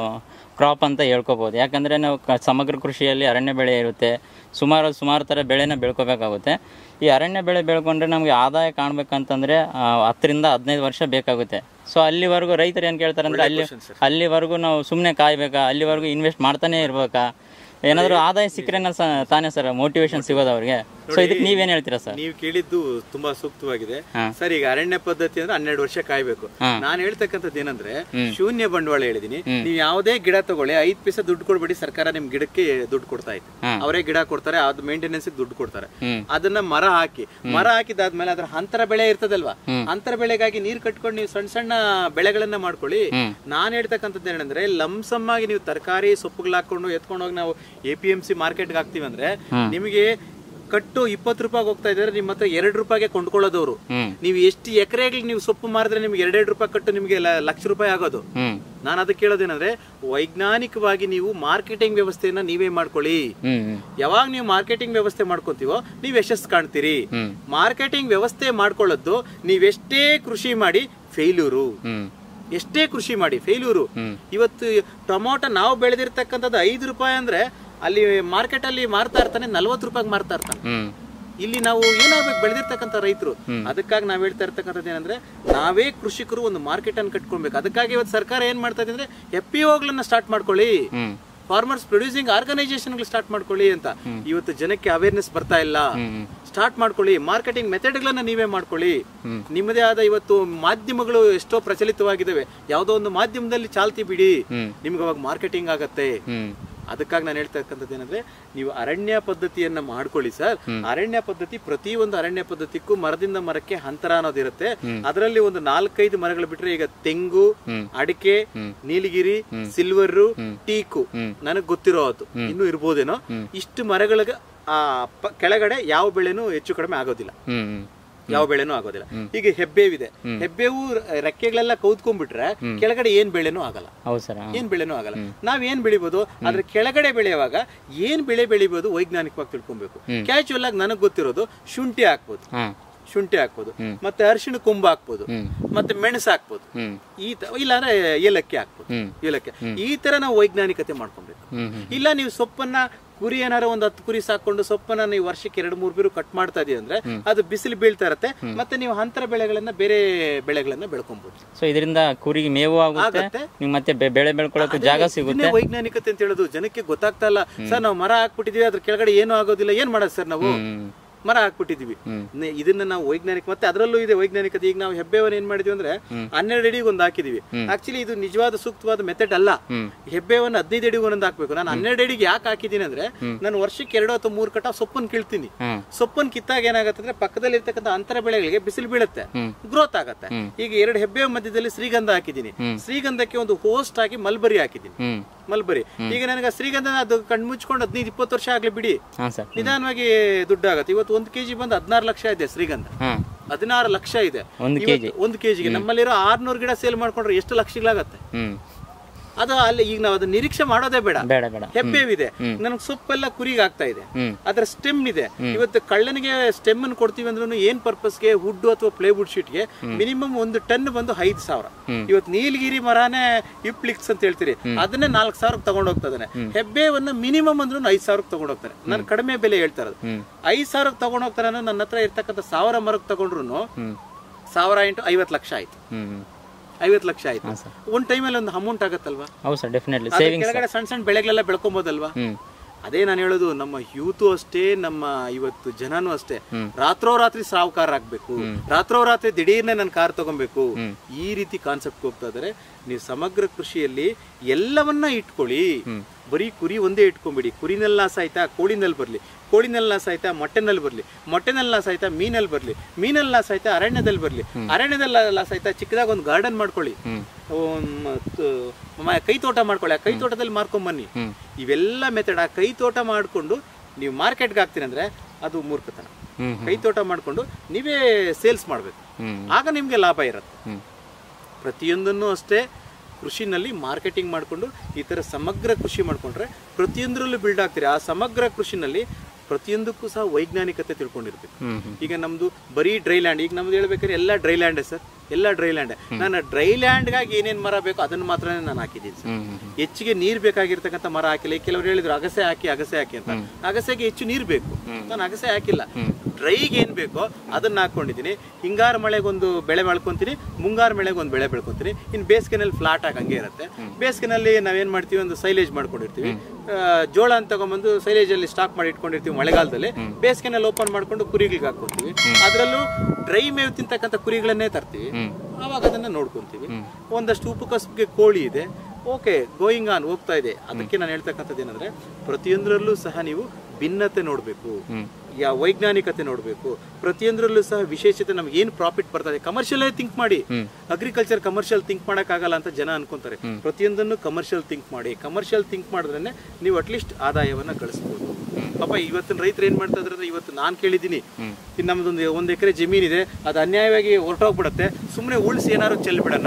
ಕ್ರಾಪ್ ಅಂತ ಹೇಳ್ಕೊಬೋದು ಯಾಕಂದ್ರೆ ನಾವು ಕ- ಸಮಗ್ರ ಕೃಷಿಯಲ್ಲಿ ಅರಣ್ಯ ಬೆಳೆ ಇರುತ್ತೆ ಸುಮಾರು ಸುಮಾರು ಥರ ಬೆಳೆನ ಬೆಳ್ಕೋಬೇಕಾಗುತ್ತೆ ಈ ಅರಣ್ಯ ಬೆಳೆ ಬೆಳ್ಕೊಂಡ್ರೆ ನಮಗೆ ಆದಾಯ ಕಾಣ್ಬೇಕಂತಂದ್ರೆ ಆ, ಹತ್ತರಿಂದ ಹದಿನೈದು ವರ್ಷ ಬೇಕಾಗುತ್ತೆ ಸೊ ಅಲ್ಲಿವರೆಗೂ ರೈತರು ಏನು ಕೇಳ್ತಾರೆ ಅಂದ್ರೆ ಅಲ್ಲಿ ಅಲ್ಲಿವರೆಗೂ ನಾವು ಸುಮ್ಮನೆ ಕಾಯ್ಬೇಕಾ ಅಲ್ಲಿವರೆಗೂ ಇನ್ವೆಸ್ಟ್ ಮಾಡ್ತಾನೆ ಇರ್ಬೇಕಾ ಏನಾದರೂ ಆದಾಯ ಸಿಕ್ಕರೆ ತಾನೇ ಸರ್ ಮೋಟಿವೇಶನ್ ಸಿಗೋದು ಅವ್ರಿಗೆ ಸೊ ಇದಕ್ಕೆ ನೀವೇನು ಹೇಳ್ತೀರಾ ಸರ್ ನೀವು ಕೇಳಿದ್ದು ತುಂಬಾ ಸೂಕ್ತವಾಗಿದೆ ಹಾ. ಸರ್ ಈಗ ಅರಣ್ಯ ಪದ್ಧತಿ ಅಂದ್ರೆ ಹನ್ನೆರಡು ವರ್ಷ ಕಾಯ್ಬೇಕು ಹಾ. ನಾನು ಹೇಳ್ತಕ್ಕಂಥದ್ದು ಏನಂದ್ರೆ ಶೂನ್ಯ ಬಂಡವಾಳ ಹೇಳಿದೀನಿ ನೀವು ಯಾವುದೇ ಗಿಡ ತಗೊಳ್ಳಿ ಐದ್ ಪೈಸೆ ದುಡ್ಡು ಕೊಡ್ಬೇಡಿ ಸರ್ಕಾರ ನಿಮ್ ಗಿಡಕ್ಕೆ ದುಡ್ಡು ಕೊಡ್ತಾ ಇತ್ತು ಹಾ. ಅವರೇ ಗಿಡ ಕೊಡ್ತಾರೆ ಅದ್ ಮೇಂಟೆನೆನ್ಸ್ ದುಡ್ಡು ಕೊಡ್ತಾರೆ ಹ್ಮ್. ಅದನ್ನ ಮರ ಹಾಕಿ ಮರ ಹಾಕಿದಾದ್ಮೇಲೆ ಅದ್ರ ಅಂತರ ಬೆಳೆ ಇರ್ತದಲ್ವಾ ಅಂತರ ಬೆಳೆಗಾಗಿ ನೀರ್ ಕಟ್ಕೊಂಡು ನೀವು ಸಣ್ಣ ಸಣ್ಣ ಬೆಳೆಗಳನ್ನ ಮಾಡ್ಕೊಳ್ಳಿ ಹ್ಮ್. ನಾನ್ ಹೇಳ್ತಕ್ಕಂಥದ್ದು ಏನಂದ್ರೆ ಲಂಸಮ್ ಆಗಿ ನೀವು ತರಕಾರಿ ಸೊಪ್ಪುಗಳು ಹಾಕೊಂಡು ಎತ್ಕೊಂಡು ಹೋಗಿ ನಾವು ಎ ಪಿ ಎಂ ಸಿ ಮಾರ್ಕೆಟ್ಗೆ ಹಾಕ್ತಿವಿ ಅಂದ್ರೆ ನಿಮಗೆ ಕಟ್ಟು ಇಪ್ಪತ್ತು ರೂಪಾಯಿ ಹೋಗ್ತಾ ಇದ್ರೆ ನಿಮ್ಮ ಹತ್ರ ಎರಡು ರೂಪಾಯಿಗೆ ಕೊಂಡ್ಕೊಳ್ಳೋದವ್ರು ಹ್ಮ್ ನೀವು ಎಷ್ಟು ಎಕರೆಗಳಿಗೆ ನೀವು ಸೊಪ್ಪು ಮಾರಿದ್ರೆ ನಿಮ್ಗೆ ಎರಡೆರಡು ರೂಪಾಯಿ ಕಟ್ಟು ನಿಮಗೆ ಲ- ಲಕ್ಷ ರೂಪಾಯಿ ಆಗೋದು ಹ್ಮ್ ನಾನು ಅದಕ್ಕೆ ಕೇಳೋದೇನಂದ್ರೆ ವೈಜ್ಞಾನಿಕವಾಗಿ ನೀವು ಮಾರ್ಕೆಟಿಂಗ್ ವ್ಯವಸ್ಥೆಯನ್ನ ನೀವೇ ಮಾಡ್ಕೊಳ್ಳಿ ಹ್ಮ್ ಹ್ಮ್ ಯಾವಾಗ ನೀವು ಮಾರ್ಕೆಟಿಂಗ್ ವ್ಯವಸ್ಥೆ ಮಾಡ್ಕೊಂತೀವೋ ನೀವು ಯಶಸ್ಸು ಕಾಣ್ತೀರಿ ಹ್ಮ್. ಮಾರ್ಕೆಟಿಂಗ್ ವ್ಯವಸ್ಥೆ ಮಾಡ್ಕೊಳ್ಳೋದು ನೀವೆಷ್ಟೇ ಕೃಷಿ ಮಾಡಿ ಫೇಲ್ಯೂರು ಹ್ಮ್ ಎಷ್ಟೇ ಕೃಷಿ ಮಾಡಿ ಫೇಲ್ಯೂರು ಹ್ಮ್. ಇವತ್ತು ಟೊಮೊಟೊ ನಾವು ಬೆಳೆದಿರ್ತಕ್ಕಂಥದ್ದು ಐದು ರೂಪಾಯಿ ಅಂದ್ರೆ ಅಲ್ಲಿ ಮಾರ್ಕೆಟ್ ಅಲ್ಲಿ ಮಾರ್ತಾ ಇರ್ತಾನೆ ನಲ್ವತ್ತು ರೂಪಾಯಿಗೆ ಮಾರ್ತಾ ಇರ್ತಾನೆ ಹ್ಮ್ ಇಲ್ಲಿ ನಾವು ಏನಾಗ್ಬೇಕು ಬೆಳೆದಿರ್ತಕ್ಕಂಥ ರೈತರು ಅದಕ್ಕಾಗಿ ನಾವ್ ಹೇಳ್ತಾ ಇರ್ತಕ್ಕಂಥದ್ದು ಏನಂದ್ರೆ ನಾವೇ ಕೃಷಿಕರು ಒಂದು ಮಾರ್ಕೆಟ್ ಅನ್ನು ಕಟ್ಕೊಳ್ಬೇಕು ಅದಕ್ಕಾಗಿ ಇವತ್ತು ಸರ್ಕಾರ ಏನ್ ಮಾಡ್ತಾ ಇದೆ ಅಂದ್ರೆ ಎಫ್ ಪಿ ಓಗಳನ್ನ ಸ್ಟಾರ್ಟ್ ಮಾಡ್ಕೊಳ್ಳಿ ಹ್ಮ್ ಫಾರ್ಮರ್ಸ್ ಪ್ರೊಡ್ಯೂಸಿಂಗ್ ಆರ್ಗನೈಸೇಷನ್ ಸ್ಟಾರ್ಟ್ ಮಾಡ್ಕೊಳ್ಳಿ ಅಂತ ಇವತ್ತು ಜನಕ್ಕೆ ಅವೇರ್ನೆಸ್ ಬರ್ತಾ ಇಲ್ಲ ಹ್ಮ್ ಸ್ಟಾರ್ಟ್ ಮಾಡ್ಕೊಳ್ಳಿ ಮಾರ್ಕೆಟಿಂಗ್ ಮೆಥಡ್ಗಳನ್ನ ನೀವೇ ಮಾಡ್ಕೊಳ್ಳಿ ನಿಮ್ಮದೇ ಆದ ಇವತ್ತು ಮಾಧ್ಯಮಗಳು ಎಷ್ಟೋ ಪ್ರಚಲಿತವಾಗಿದ್ದಾವೆ ಯಾವುದೋ ಒಂದು ಮಾಧ್ಯಮದಲ್ಲಿ ಚಾಲ್ತಿ ಬಿಡಿ ಹ್ಮ್. ನಿಮ್ಗೆ ಅವಾಗ ಮಾರ್ಕೆಟಿಂಗ್ ಆಗತ್ತೆ ಹ್ಮ್ ಅದಕ್ಕಾಗಿ ನಾನು ಹೇಳ್ತಾ ಇರ್ತಕ್ಕಂಥದ್ದು ಏನಂದ್ರೆ ನೀವು ಅರಣ್ಯ ಪದ್ಧತಿಯನ್ನ ಮಾಡ್ಕೊಳ್ಳಿ ಸರ್ ಅರಣ್ಯ ಪದ್ಧತಿ ಪ್ರತಿ ಒಂದು ಅರಣ್ಯ ಪದ್ಧತಿಗೂ ಮರದಿಂದ ಮರಕ್ಕೆ ಅಂತರ ಅನ್ನೋದಿರುತ್ತೆ ಅದರಲ್ಲಿ ಒಂದು ನಾಲ್ಕೈದು ಮರಗಳು ಬಿಟ್ರೆ ಈಗ ತೆಂಗು ಅಡಿಕೆ ನೀಲಗಿರಿ ಸಿಲ್ವರ್ ಟೀಕು ನನಗ್ ಗೊತ್ತಿರೋದು ಇನ್ನೂ ಇರ್ಬೋದೇನೋ ಇಷ್ಟು ಮರಗಳಿಗೆ ಆ ಪ- ಕೆಳಗಡೆ ಯಾವ ಬೆಳೆನೂ ಹೆಚ್ಚು ಕಡಿಮೆ ಆಗೋದಿಲ್ಲ ಹ್ಮ್ ಹ್ಮ್ ಯಾವ ಬೆಳೆನೂ ಆಗೋದಿಲ್ಲ ಈಗ ಹೆಬ್ಬೇವಿದೆ ಹೆಬ್ಬೇವು ರೆಕ್ಕೆಗಳೆಲ್ಲ ಕೌದ್ಕೊಂಡ್ಬಿಟ್ರೆ ಕೆಳಗಡೆ ಏನ್ ಬೆಳೆನೂ ಆಗಲ್ಲ ಹೌದು ಸರ್ ಏನ್ ಬೆಳೆನೂ ಆಗಲ್ಲ ನಾವ್ ಏನ್ ಬೆಳಿಬೋದು ಅದ್ರ ಕೆಳಗಡೆ ಬೆಳೆಯುವಾಗ ಏನ್ ಬೆಳೆ ಬೆಳಿಬೋದು ವೈಜ್ಞಾನಿಕವಾಗಿ ತಿಳ್ಕೊಬೇಕು ಕ್ಯಾಶುವಲ್ ಆಗಿ ನನಗ್ ಗೊತ್ತಿರೋದು ಶುಂಠಿ ಹಾಕ್ಬೋದು ಹಾಂ ಶುಂಠಿ ಹಾಕ್ಬೋದು ಮತ್ತೆ ಅರಿಶಿಣ ಕೊಂಬು ಹಾಕ್ಬೋದು ಹ್ಮ್. ಮತ್ತೆ ಮೆಣಸು ಹಾಕ್ಬೋದು ಹ್ಮ್ ಈ ತ ಇಲ್ಲಾಂದ್ರೆ ಏಲಕ್ಕಿ ಹಾಕ್ಬೋದು ಹ್ಮ್ ಏಲಕ್ಕಿ ಈ ತರ ನಾವು ವೈಜ್ಞಾನಿಕತೆ ಮಾಡ್ಕೊಬೇಕು ಹ್ಮ್ ಹ್ಮ್ ಇಲ್ಲ ನೀವು ಸೊಪ್ಪನ್ನ ಕುರಿ ಏನಾರ ಒಂದ್ ಹತ್ತು ಕುರಿ ಸಾಕೊಂಡು ಸೊಪ್ಪನ್ನ ನೀವು ವರ್ಷಕ್ಕೆ ಎರಡು ಮೂರು ಬೀರು ಕಟ್ ಮಾಡ್ತಾ ಇದೀವಿ ಅಂದ್ರೆ ಅದು ಬಿಸಿಲು ಬೀಳ್ತಾ ಇರತ್ತೆ ಮತ್ತೆ ನೀವು ಅಂತರ ಬೆಳೆಗಳನ್ನ ಬೇರೆ ಬೆಳೆಗಳನ್ನ ಬೆಳ್ಕೊಬಹುದು ಸೊ ಇದರಿಂದ ಕುರಿಗೆ ಮೇವು ಆಗುತ್ತೆ ಆಗತ್ತೆ. ನಿಮ್ಗೆ ಮತ್ತೆ ಬೆ- ಬೆಳೆ ಬೆಳ್ಕೊಳ್ಳೋಕೆ ಜಾಗ ಸಿಗುತ್ತೆ ಇದನ್ನೇ ವೈಜ್ಞಾನಿಕತೆ ಅಂತ ಹೇಳೋದು ಜನಕ್ಕೆ ಗೊತ್ತಾಗ್ತಾ ಇಲ್ಲ ಸರ್ ನಾವು ಮರ ಹಾಕ್ಬಿಟ್ಟಿದೀವಿ ಅದ್ರ ಕೆಳಗಡೆ ಏನು ಆಗೋದಿಲ್ಲ ಏನ್ ಮಾಡೋದು ಸರ್ ನಾವು ಹ್ಮ್ ಮರ ಹಾಕ್ಬಿಟ್ಟಿದೀವಿ ಹ್ಮ್. ನೆ- ಇದನ್ನ ನಾವು ವೈಜ್ಞಾನಿಕ ಮತ್ತೆ ಅದರಲ್ಲೂ ಇದೆ ವೈಜ್ಞಾನಿಕತೆ ಈಗ ನಾವು ಹೆಬ್ಬೆವನ್ನ ಏನ್ ಮಾಡಿದ್ವಿ ಅಂದ್ರೆ ಹನ್ನೆರಡು ಅಡಿಗೆ ಒಂದು ಹಾಕಿದೀವಿ ಆಕ್ಚುಲಿ ಇದು ನಿಜವಾದ ಸೂಕ್ತವಾದ ಮೆಥಡ್ ಅಲ್ಲ ಹ್ಮ್. ಹೆಬ್ಬೆವನ್ನ ಹದಿನೈದು ಅಡಿಗೆ ಒಂದೊಂದು ಹಾಕ್ಬೇಕು ನಾನು ಹನ್ನೆರಡು ಅಡಿಗೆ ಯಾಕೆ ಹಾಕಿದ್ದೀನಿ ಅಂದ್ರೆ ನಾನು ವರ್ಷಕ್ಕೆ ಎರಡು ಅಥವಾ ಮೂರು ಕಟ ಸೊಪ್ಪನ್ನು ಕೀಳ್ತೀನಿ ಹ್ಮ್ ಸೊಪ್ಪನ್ನು ಕಿತ್ತಾಗ ಏನಾಗುತ್ತೆ ಅಂದ್ರೆ ಪಕ್ಕದಲ್ಲಿ ಇರ್ತಕ್ಕಂಥ ಅಂತರ ಬೆಳೆಗಳಿಗೆ ಬಿಸಿಲು ಬೀಳುತ್ತೆ ಹ್ಮ್. ಗ್ರೋತ್ ಆಗತ್ತೆ ಹ್ಮ್. ಈಗ ಎರಡು ಹೆಬ್ಬೆ ಮಧ್ಯದಲ್ಲಿ ಶ್ರೀಗಂಧ ಹಾಕಿದ್ದೀನಿ ಹ್ಮ್. ಶ್ರೀಗಂಧಕ್ಕೆ ಒಂದು ಹೋಸ್ಟ್ ಆಗಿ ಮಲ್ಬರಿ ಹಾಕಿದ್ದೀನಿ ಹ್ಮ್ ಮಲ್ಬರಿ ಈಗ ನನಗೆ ಆ ಶ್ರೀಗಂಧ ಅದು ಕಣ್ಣು ಮುಚ್ಕೊಂಡು ಹದಿನೈದು ಇಪ್ಪತ್ತು ವರ್ಷ ಆಗ್ಲಿ ಬಿಡಿ ಹಾಂ ಸರ್ ನಿಧಾನವಾಗಿ ದುಡ್ಡು ಆಗುತ್ತೆ ಇವತ್ತು ಒಂದು ಕೆಜಿ ಬಂದು ಹದಿನಾರು ಲಕ್ಷ ಇದೆ ಶ್ರೀಗಂಧ ಹಾಂ ಹದಿನಾರು ಲಕ್ಷ ಇದೆ ಒಂದು ಇವತ್ತು ಒಂದು ಕೆಜಿಗೆ ನಮ್ಮಲ್ಲಿರೋ ಆರ್ನೂರು ಗಿಡ ಸೇಲ್ ಮಾಡ್ಕೊಂಡ್ರೆ ಎಷ್ಟು ಲಕ್ಷಗಳಾಗತ್ತೆ ಹ್ಮ್ ಅದು ಅಲ್ಲಿ ಈಗ ನಾವು ಅದನ್ನ ನಿರೀಕ್ಷೆ ಮಾಡೋದೇ ಬೇಡ ಬೇಡ ಬೇಡ ಹೆಬ್ಬೇವಿದೆ ನನಗೆ ಸೊಪ್ಪೆಲ್ಲ ಕುರಿಗೆ ಆಗ್ತಾ ಇದೆ ಹ್ಮ್ ಅದರ ಸ್ಟೆಮ್ ಇದೆ ಇವತ್ತು ಕಳ್ಳನಿಗೆ ಸ್ಟೆಮ್ ಅನ್ನು ಕೊಡ್ತೀವಿ ಅಂದ್ರೂ ಏನ್ ಪರ್ಪಸ್ಗೆ ವುಡ್ ಅಥವಾ ಪ್ಲೇವುಡ್ ಶೀಟ್ಗೆ ಮಿನಿಮಮ್ ಒಂದು ಟನ್ ಬಂದು ಐದು ಸಾವಿರ ಹ್ಮ್. ಇವತ್ತು ನೀಲಗಿರಿ ಮರಾನೇ ಇಪ್ಲಿಕ್ಸ್ ಅಂತ ಹೇಳ್ತೀರಿ ಅದನ್ನೇ ನಾಲ್ಕು ಸಾವಿರಕ್ಕೆ ತಗೊಂಡು ಹೋಗ್ತಾನೆ ಹೆಬ್ಬೇವನ್ನ ಮಿನಿಮಮ್ ಅಂದ್ರೂ ಐದು ಸಾವಿರಕ್ಕೆ ತಗೊಂಡು ಹೋಗ್ತಾನೆ ನಾನು ಕಡಿಮೆ ಬೆಲೆ ಹೇಳ್ತಾ ಇರೋದು ಹ್ಮ್ ಐದು ಸಾವಿರಕ್ಕೆ ತಗೊಂಡು ಹೋಗ್ತಾನೆ ಅನ್ನೋ ನನ್ನ ಹತ್ರ ಇರ್ತಕ್ಕಂಥ ಸಾವಿರ ಮರಕ್ಕೆ ತಗೊಂಡ್ರು ಹ್ಮ್ ಸಾವಿರ ಇಂಟು ಐವತ್ತು ಲಕ್ಷ ಆಯ್ತು ಹ್ಮ್ ಹ್ಮ್ ಐವತ್ತು ಲಕ್ಷ ಆಯ್ತು ಹಾಂ ಸರ್ ಒಂದ್ ಟೈಮಲ್ಲಿ ಒಂದು ಅಮೌಂಟ್ ಆಗತ್ತಲ್ವಾ ಹೌದು ಸರ್ ಡೆಫಿನೆಟ್ಲಿ ಅದ್ರ ಸೇವಿಂಗ್ಸ್ ಕೆಳಗಡೆ ಸಣ್ಣ ಸಣ್ಣ ಬೆಳೆಗಳೆಲ್ಲ ಬೆಳ್ಕೊಬೋದಲ್ವಾ ಹ್ಮ್ ಅದೇ ನಾನು ಹೇಳೋದು ನಮ್ಮ ಯೂತು ಅಷ್ಟೇ ನಮ್ಮ ಇವತ್ತು ಜನನೂ ಅಷ್ಟೇ ಹ್ಮ್. ರಾತ್ರೋರಾತ್ರಿ ಸಾವುಕಾರ ಆಗ್ಬೇಕು ರಾತ್ರೋರಾತ್ರಿ ದಿಢೀರ್ನೆ ನನ್ನ ಕಾರ್ ತಗೊಬೇಕು ಹ್ಮ್. ಈ ರೀತಿ ಕಾನ್ಸೆಪ್ಟ್ ಹೋಗ್ತಾ ಇದಾರೆ ನೀವು ಸಮಗ್ರ ಕೃಷಿಯಲ್ಲಿ ಎಲ್ಲವನ್ನ ಇಟ್ಕೊಳ್ಳಿ ಹ್ಮ್. ಬರೀ ಕುರಿ ಒಂದೇ ಇಟ್ಕೊಂಬಿಡಿ ಕುರಿನೆಲ್ಲ ಸಾಯ್ತಾ ಕೋಳಿನಲ್ಲಿ ಬರ್ಲಿ ಕೋಳಿನೆಲ್ಲ ಸಾಯ್ತಾ ಮೊಟ್ಟೆನಲ್ಲಿ ಬರ್ಲಿ ಮೊಟ್ಟೆನೆಲ್ಲ ಸಾಯ್ತಾ ಮೀನಲ್ಲಿ ಬರ್ಲಿ ಮೀನೆಲ್ಲ ಸಾಯ್ತಾ ಅರಣ್ಯದಲ್ಲಿ ಬರ್ಲಿ ಅರಣ್ಯದಲ್ಲ ಸಾಯ್ತಾ ಚಿಕ್ಕದಾಗ ಒಂದು ಗಾರ್ಡನ್ ಮಾಡ್ಕೊಳ್ಳಿ ಹ್ಮ್ ಒಂದ್ ಮತ್ತು ಮ- ಕೈ ತೋಟ ಮಾಡ್ಕೊಳ್ಳಿ ಆ ಕೈ ತೋಟದಲ್ಲಿ ಮಾರ್ಕೊಂಬನ್ನಿ ಹ್ಮ್ ಇವೆಲ್ಲ ಮೆಥಡ್ ಆ ಕೈ ತೋಟ ಮಾಡಿಕೊಂಡು ನೀವು ಮಾರ್ಕೆಟ್ಗೆ ಹಾಕ್ತೀನಿ ಅಂದ್ರೆ ಅದು ಮೂರ್ಖತನ ಹ್ಮ್ ಕೈ ತೋಟ ಮಾಡಿಕೊಂಡು ನೀವೇ ಸೇಲ್ಸ್ ಮಾಡಬೇಕು ಹ್ಮ್ ಆಗ ನಿಮಗೆ ಲಾಭ ಇರುತ್ತೆ ಹ್ಮ್ ಪ್ರತಿಯೊಂದನ್ನು ಅಷ್ಟೇ ಕೃಷಿನಲ್ಲಿ ಮಾರ್ಕೆಟಿಂಗ್ ಮಾಡಿಕೊಂಡು ಈ ಥರ ಸಮಗ್ರ ಕೃಷಿ ಮಾಡಿಕೊಂಡ್ರೆ ಪ್ರತಿಯೊಂದರಲ್ಲೂ ಬಿಲ್ಡ್ ಆಗ್ತೀರಿ ಆ ಸಮಗ್ರ ಕೃಷಿನಲ್ಲಿ ಪ್ರತಿಯೊಂದಕ್ಕೂ ಸಹ ವೈಜ್ಞಾನಿಕತೆ ತಿಳ್ಕೊಂಡಿರ್ಬೇಕು ಹ್ಮ್ ಹ್ಮ್ ಈಗ ನಮ್ದು ಬರೀ ಡ್ರೈ ಲ್ಯಾಂಡ್ ಈಗ ನಮ್ದು ಹೇಳ್ಬೇಕಾದ್ರೆ ಎಲ್ಲ ಡ್ರೈ ಲ್ಯಾಂಡೇ ಸರ್ ಎಲ್ಲ ಡ್ರೈ ಲ್ಯಾಂಡ್ ನಾನು ಡ್ರೈ ಲ್ಯಾಂಡ್ಗಾಗಿ ಏನೇನು ಮರ ಬೇಕೋ ಅದನ್ನು ಮಾತ್ರ ನಾನು ಹಾಕಿದ್ದೀನಿ ಸರ್ ಹ್ಮ್ ಹ್ಮ್ ಹೆಚ್ಚಿಗೆ ನೀರ್ ಬೇಕಾಗಿರ್ತಕ್ಕಂಥ ಮರ ಹಾಕಿಲ್ಲ ಈಗ ಕೆಲವರು ಹೇಳಿದ್ರು ಅಗಸೆ ಹಾಕಿ ಅಗಸೆ ಹಾಕಿ ಅಂತ ಅಗಸೆಗೆ ಹೆಚ್ಚು ನೀರ್ ಬೇಕು ನಾನು ಅಗಸೆ ಹಾಕಿಲ್ಲ ಡ್ರೈಗೆ ಏನ್ ಬೇಕೋ ಅದನ್ನ ಹಾಕೊಂಡಿದ್ದೀನಿ ಹಿಂಗಾರು ಮಳೆಗೊಂದು ಬೆಳೆ ಬೆಳ್ಕೊಂತೀನಿ ಮುಂಗಾರು ಮಳೆಗೆ ಒಂದು ಬೆಳೆ ಬೆಳ್ಕೊಂತೀನಿ ಇನ್ನು ಬೇಸಿಗೆನಲ್ಲಿ ಫ್ಲಾಟ್ ಆಗಿ ಹಂಗೆ ಇರುತ್ತೆ ಬೇಸಿಗೆನಲ್ಲಿ ನಾವೇನ್ ಮಾಡ್ತೀವಿ ಒಂದು ಸೈಲೇಜ್ ಮಾಡ್ಕೊಂಡಿರ್ತೀವಿ ಆ, ಜೋಳ ಅಂತ ತಗೊಂಬಂದು ಸೈಲೇಜ್ ಅಲ್ಲಿ ಸ್ಟಾಕ್ ಮಾಡಿ ಇಟ್ಕೊಂಡಿರ್ತೀವಿ ಮಳೆಗಾಲದಲ್ಲಿ ಬೇಸಿಗೆನಲ್ಲಿ ಓಪನ್ ಮಾಡ್ಕೊಂಡು ಕುರಿಗಳಿಗೆ ಹಾಕೊತೀವಿ ಅದರಲ್ಲೂ ಡ್ರೈ ಮೇವು ತಿಂತಕ್ಕಂಥ ಕುರಿಗಳನ್ನೇ ತರ್ತೀವಿ ಆವಾಗ ಅದನ್ನ ನೋಡ್ಕೊಂತೀವಿ ಒಂದಷ್ಟು ಉಪಕಸಬಿಗೆ ಕೋಳಿ ಇದೆ ಓಕೆ ಗೋಯಿಂಗ್ ಆನ್ ಹೋಗ್ತಾ ಇದೆ ಅದಕ್ಕೆ ನಾನು ಹೇಳ್ತಕ್ಕಂಥದ್ದು ಏನಂದ್ರೆ ಪ್ರತಿಯೊಂದರಲ್ಲೂ ಸಹ ನೀವು ಭಿನ್ನತೆ ನೋಡಬೇಕು ಹ್ಮ್ ಯಾ ವೈಜ್ಞಾನಿಕತೆ ನೋಡಬೇಕು ಪ್ರತಿಯೊಂದರಲ್ಲೂ ಸಹ ವಿಶೇಷತೆ ನಮ್ಗೆ ಏನು ಪ್ರಾಫಿಟ್ ಬರ್ತದೆ ಕಮರ್ಷಿಯಲ್ ಥಿಂಕ್ ಮಾಡಿ ಹ್ಮ್. ಅಗ್ರಿಕಲ್ಚರ್ ಕಮರ್ಷಿಯಲ್ ಥಿಂಕ್ ಮಾಡೋಕ್ಕಾಗಲ್ಲ ಅಂತ ಜನ ಅನ್ಕೊಂತಾರೆ ಪ್ರತಿಯೊಂದನ್ನು ಕಮರ್ಷಿಯಲ್ ಥಿಂಕ್ ಮಾಡಿ ಕಮರ್ಷಿಯಲ್ ಥಿಂಕ್ ಮಾಡಿದ್ರೆ ನೀವು ಅಟ್ಲೀಸ್ಟ್ ಆದಾಯವನ್ನ ಗಳಿಸ್ಬೋದು ಪಾಪ ಇವತ್ತಿನ ರೈತರು ಏನ್ ಮಾಡ್ತಾ ಇದ್ರೆ ಇವತ್ತು ನಾನು ಕೇಳಿದ್ದೀನಿ ಇನ್ನು ನಮ್ದೊಂದು ಒಂದು ಎಕರೆ ಜಮೀನಿದೆ ಅದು ಅನ್ಯಾಯವಾಗಿ ಹೊರಟೋಗ್ಬಿಡುತ್ತೆ ಸುಮ್ಮನೆ ಉಳಿಸಿ ಏನಾದ್ರು ಚೆಲ್ಬಿಡೋಣ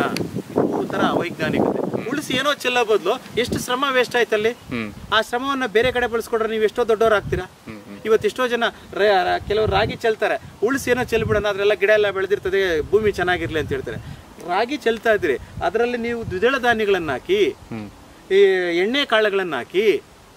ಈ ಥರ ಅವೈಜ್ಞಾನಿಕತೆ ಉಳಿಸಿ ಏನೋ ಚೆಲ್ಲೋ ಬದಲು ಎಷ್ಟು ಶ್ರಮ ವೇಸ್ಟ್ ಆಯ್ತಲ್ಲಿ ಹ್ಮ್ ಆ ಶ್ರಮವನ್ನ ಬೇರೆ ಕಡೆ ಬಳಸ್ಕೊಡ್ರೆ ನೀವು ಎಷ್ಟೋ ದೊಡ್ಡವ್ರು ಆಗ್ತೀರಾ ಹ್ಮ್ ಹ್ಮ್ ಇವತ್ತು ಎಷ್ಟೋ ಜನ ರ- ರ- ಕೆಲವರು ರಾಗಿ ಚೆಲ್ತಾರೆ ಉಳಿಸಿ ಏನೋ ಚೆಲ್ಬಿಡೋಣ ಅದ್ರೆಲ್ಲ ಗಿಡ ಎಲ್ಲ ಬೆಳೆದಿರ್ತದೆ ಭೂಮಿ ಚೆನ್ನಾಗಿರ್ಲಿ ಅಂತ ಹೇಳ್ತಾರೆ ರಾಗಿ ಚೆಲ್ತಾ ಇದ್ರಿ ಅದರಲ್ಲಿ ನೀವು ದ್ವಿದಳ ಧಾನ್ಯಗಳನ್ನ ಹಾಕಿ ಹ್ಮ್ ಈ ಎಣ್ಣೆ ಕಾಳುಗಳನ್ನ ಹಾಕಿ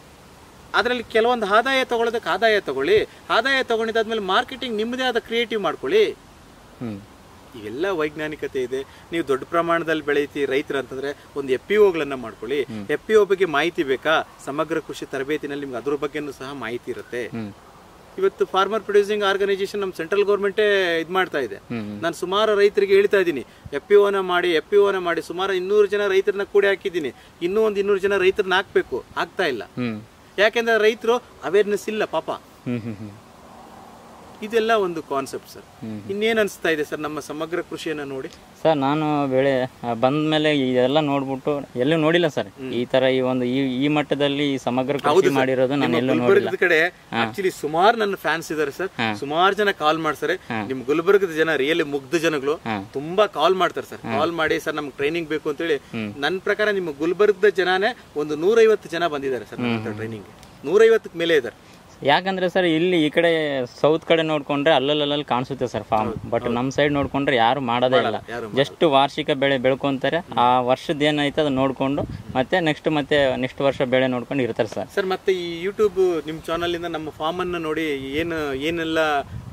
ಅದರಲ್ಲಿ ಕೆಲವೊಂದು ಆದಾಯ ತಗೊಳ್ಳೋದಕ್ಕೆ ಆದಾಯ ತಗೊಳ್ಳಿ ಆದಾಯ ತಗೊಂಡಿದ್ದಾದ್ಮೇಲೆ ಮಾರ್ಕೆಟಿಂಗ್ ನಿಮ್ಮದೇ ಆದ ಕ್ರಿಯೇಟಿವ್ ಮಾಡ್ಕೊಳ್ಳಿ ಹ್ಮ್ ಇವೆಲ್ಲ ವೈಜ್ಞಾನಿಕತೆ ಇದೆ ನೀವು ದೊಡ್ಡ ಪ್ರಮಾಣದಲ್ಲಿ ಬೆಳೀತಿ ರೈತರು ಅಂತಂದ್ರೆ ಒಂದು ಎಫ್ ಪಿ ಒಗಳನ್ನ ಮಾಡ್ಕೊಳ್ಳಿ ಎಫ್ ಪಿ ಒ ಬಗ್ಗೆ ಮಾಹಿತಿ ಬೇಕಾ ಸಮಗ್ರ ಕೃಷಿ ತರಬೇತಿನಲ್ಲಿ ನಿಮ್ಗೆ ಅದ್ರ ಬಗ್ಗೆನೂ ಸಹ ಮಾಹಿತಿ ಇರುತ್ತೆ ಹ್ಮ್ ಇವತ್ತು ಫಾರ್ಮರ್ ಪ್ರೊಡ್ಯೂಸಿಂಗ್ ಆರ್ಗನೈಸೇಷನ್ ನಮ್ಮ ಸೆಂಟ್ರಲ್ ಗೌರ್ಮೆಂಟೇ ಇದು ಮಾಡ್ತಾ ಇದೆ ಹ್ಮ್ ಹ್ಮ್ ನಾನು ಸುಮಾರು ರೈತರಿಗೆ ಹೇಳ್ತಾ ಇದ್ದೀನಿ ಎಫ್ ಪಿ ಒನ ಮಾಡಿ ಎಫ್ ಪಿ ಒನ ಮಾಡಿ ಸುಮಾರು ಇನ್ನೂರು ಜನ ರೈತರನ್ನ ಕೂಡಿ ಹಾಕಿದ್ದೀನಿ ಇನ್ನೂ ಒಂದು ಇನ್ನೂರು ಜನ ರೈತರನ್ನ ಹಾಕ್ಬೇಕು ಆಗ್ತಾ ಇಲ್ಲ ಹ್ಮ್ ಯಾಕೆಂದ್ರೆ ರೈತರು ಅವೇರ್ನೆಸ್ ಇಲ್ಲ ಪಾಪ ಹ್ಮ್ ಹ್ಮ್ ಹ್ಮ್ ಇದೆಲ್ಲ ಒಂದು ಕಾನ್ಸೆಪ್ಟ್ ಸರ್ ಹ್ಮ್. ಇನ್ನೇನ್ ಅನಿಸ್ತಾ ಇದೆ ಸರ್ ನಮ್ಮ ಸಮಗ್ರ ಕೃಷಿಯನ್ನ ನೋಡಿ ಸರ್ ನಾನು ಬೆಳೆ ಬಂದ ಮೇಲೆ ಇದೆಲ್ಲ ನೋಡ್ಬಿಟ್ಟು ಎಲ್ಲೂ ನೋಡಿಲ್ಲ ಸರ್ ಈ ತರ ಈ ಒಂದು ಈ ಈ ಮಟ್ಟದಲ್ಲಿ ಈ ಸಮಗ್ರ ಕೃಷಿ ಮಾಡಿರೋದು ನಾನು ಎಲ್ಲೂ ನೋಡಿಲ್ಲ ಗುಲ್ಬರ್ಗದ ಕಡೆ ಆಕ್ಚುಲಿ ಸುಮಾರು ನನ್ನ ಫ್ಯಾನ್ಸ್ ಇದಾರೆ ಸರ್ ಸುಮಾರು ಜನ ಕಾಲ್ ಮಾಡ್ತಾರೆ ನಿಮ್ ಗುಲ್ಬರ್ಗದ ಜನ ರಿಯಲಿ ಮುಗ್ಧ ಜನಗಳು ಹ್ಮ್. ತುಂಬಾ ಕಾಲ್ ಮಾಡ್ತಾರೆ ಸರ್ ಕಾಲ್ ಮಾಡಿ ಸರ್ ನಮ್ಗೆ ಟ್ರೈನಿಂಗ್ ಬೇಕು ಅಂತೇಳಿ ನನ್ನ ಪ್ರಕಾರ ನಿಮ್ಮ ಗುಲ್ಬರ್ಗದ ಜನನೇ ಒಂದು ನೂರೈವತ್ತು ಜನ ಬಂದಿದ್ದಾರೆ ಸರ್ ನನ್ನ ಟ್ರೈನಿಂಗ್ ನೂರೈವತ್ತಕ್ಕೆ ಮೇಲೆ ಇದ್ದಾರೆ ಯಾಕಂದ್ರೆ ಸರ್ ಇಲ್ಲಿ ಈ ಕಡೆ ಸೌತ್ ಕಡೆ ನೋಡ್ಕೊಂಡ್ರೆ ಅಲ್ಲಲ್ಲಲ್ಲಿ ಕಾಣಿಸುತ್ತೆ ಸರ್ ಫಾರ್ಮ್ ಬಟ್ ನಮ್ಮ ಸೈಡ್ ನೋಡ್ಕೊಂಡ್ರೆ ಯಾರು ಮಾಡೋದೇ ಇಲ್ಲ ಯಾರು ಜಸ್ಟ್ ವಾರ್ಷಿಕ ಬೆಳೆ ಬೆಳ್ಕೊಂತಾರೆ ಆ ವರ್ಷದ ಏನೈತೆ ಅದು ನೋಡ್ಕೊಂಡು ಮತ್ತೆ ನೆಕ್ಸ್ಟ್ ಮತ್ತೆ ನೆಕ್ಸ್ಟ್ ವರ್ಷ ಬೆಳೆ ನೋಡ್ಕೊಂಡು ಇರ್ತಾರೆ ಸರ್ ಸರ್ ಮತ್ತೆ ಈ ಯೂಟ್ಯೂಬ್ ನಿಮ್ ಚಾನಲ್ ಇಂದ ನಮ್ಮ ಫಾರ್ಮ್ ಅನ್ನ ನೋಡಿ ಏನು ಏನೆಲ್ಲ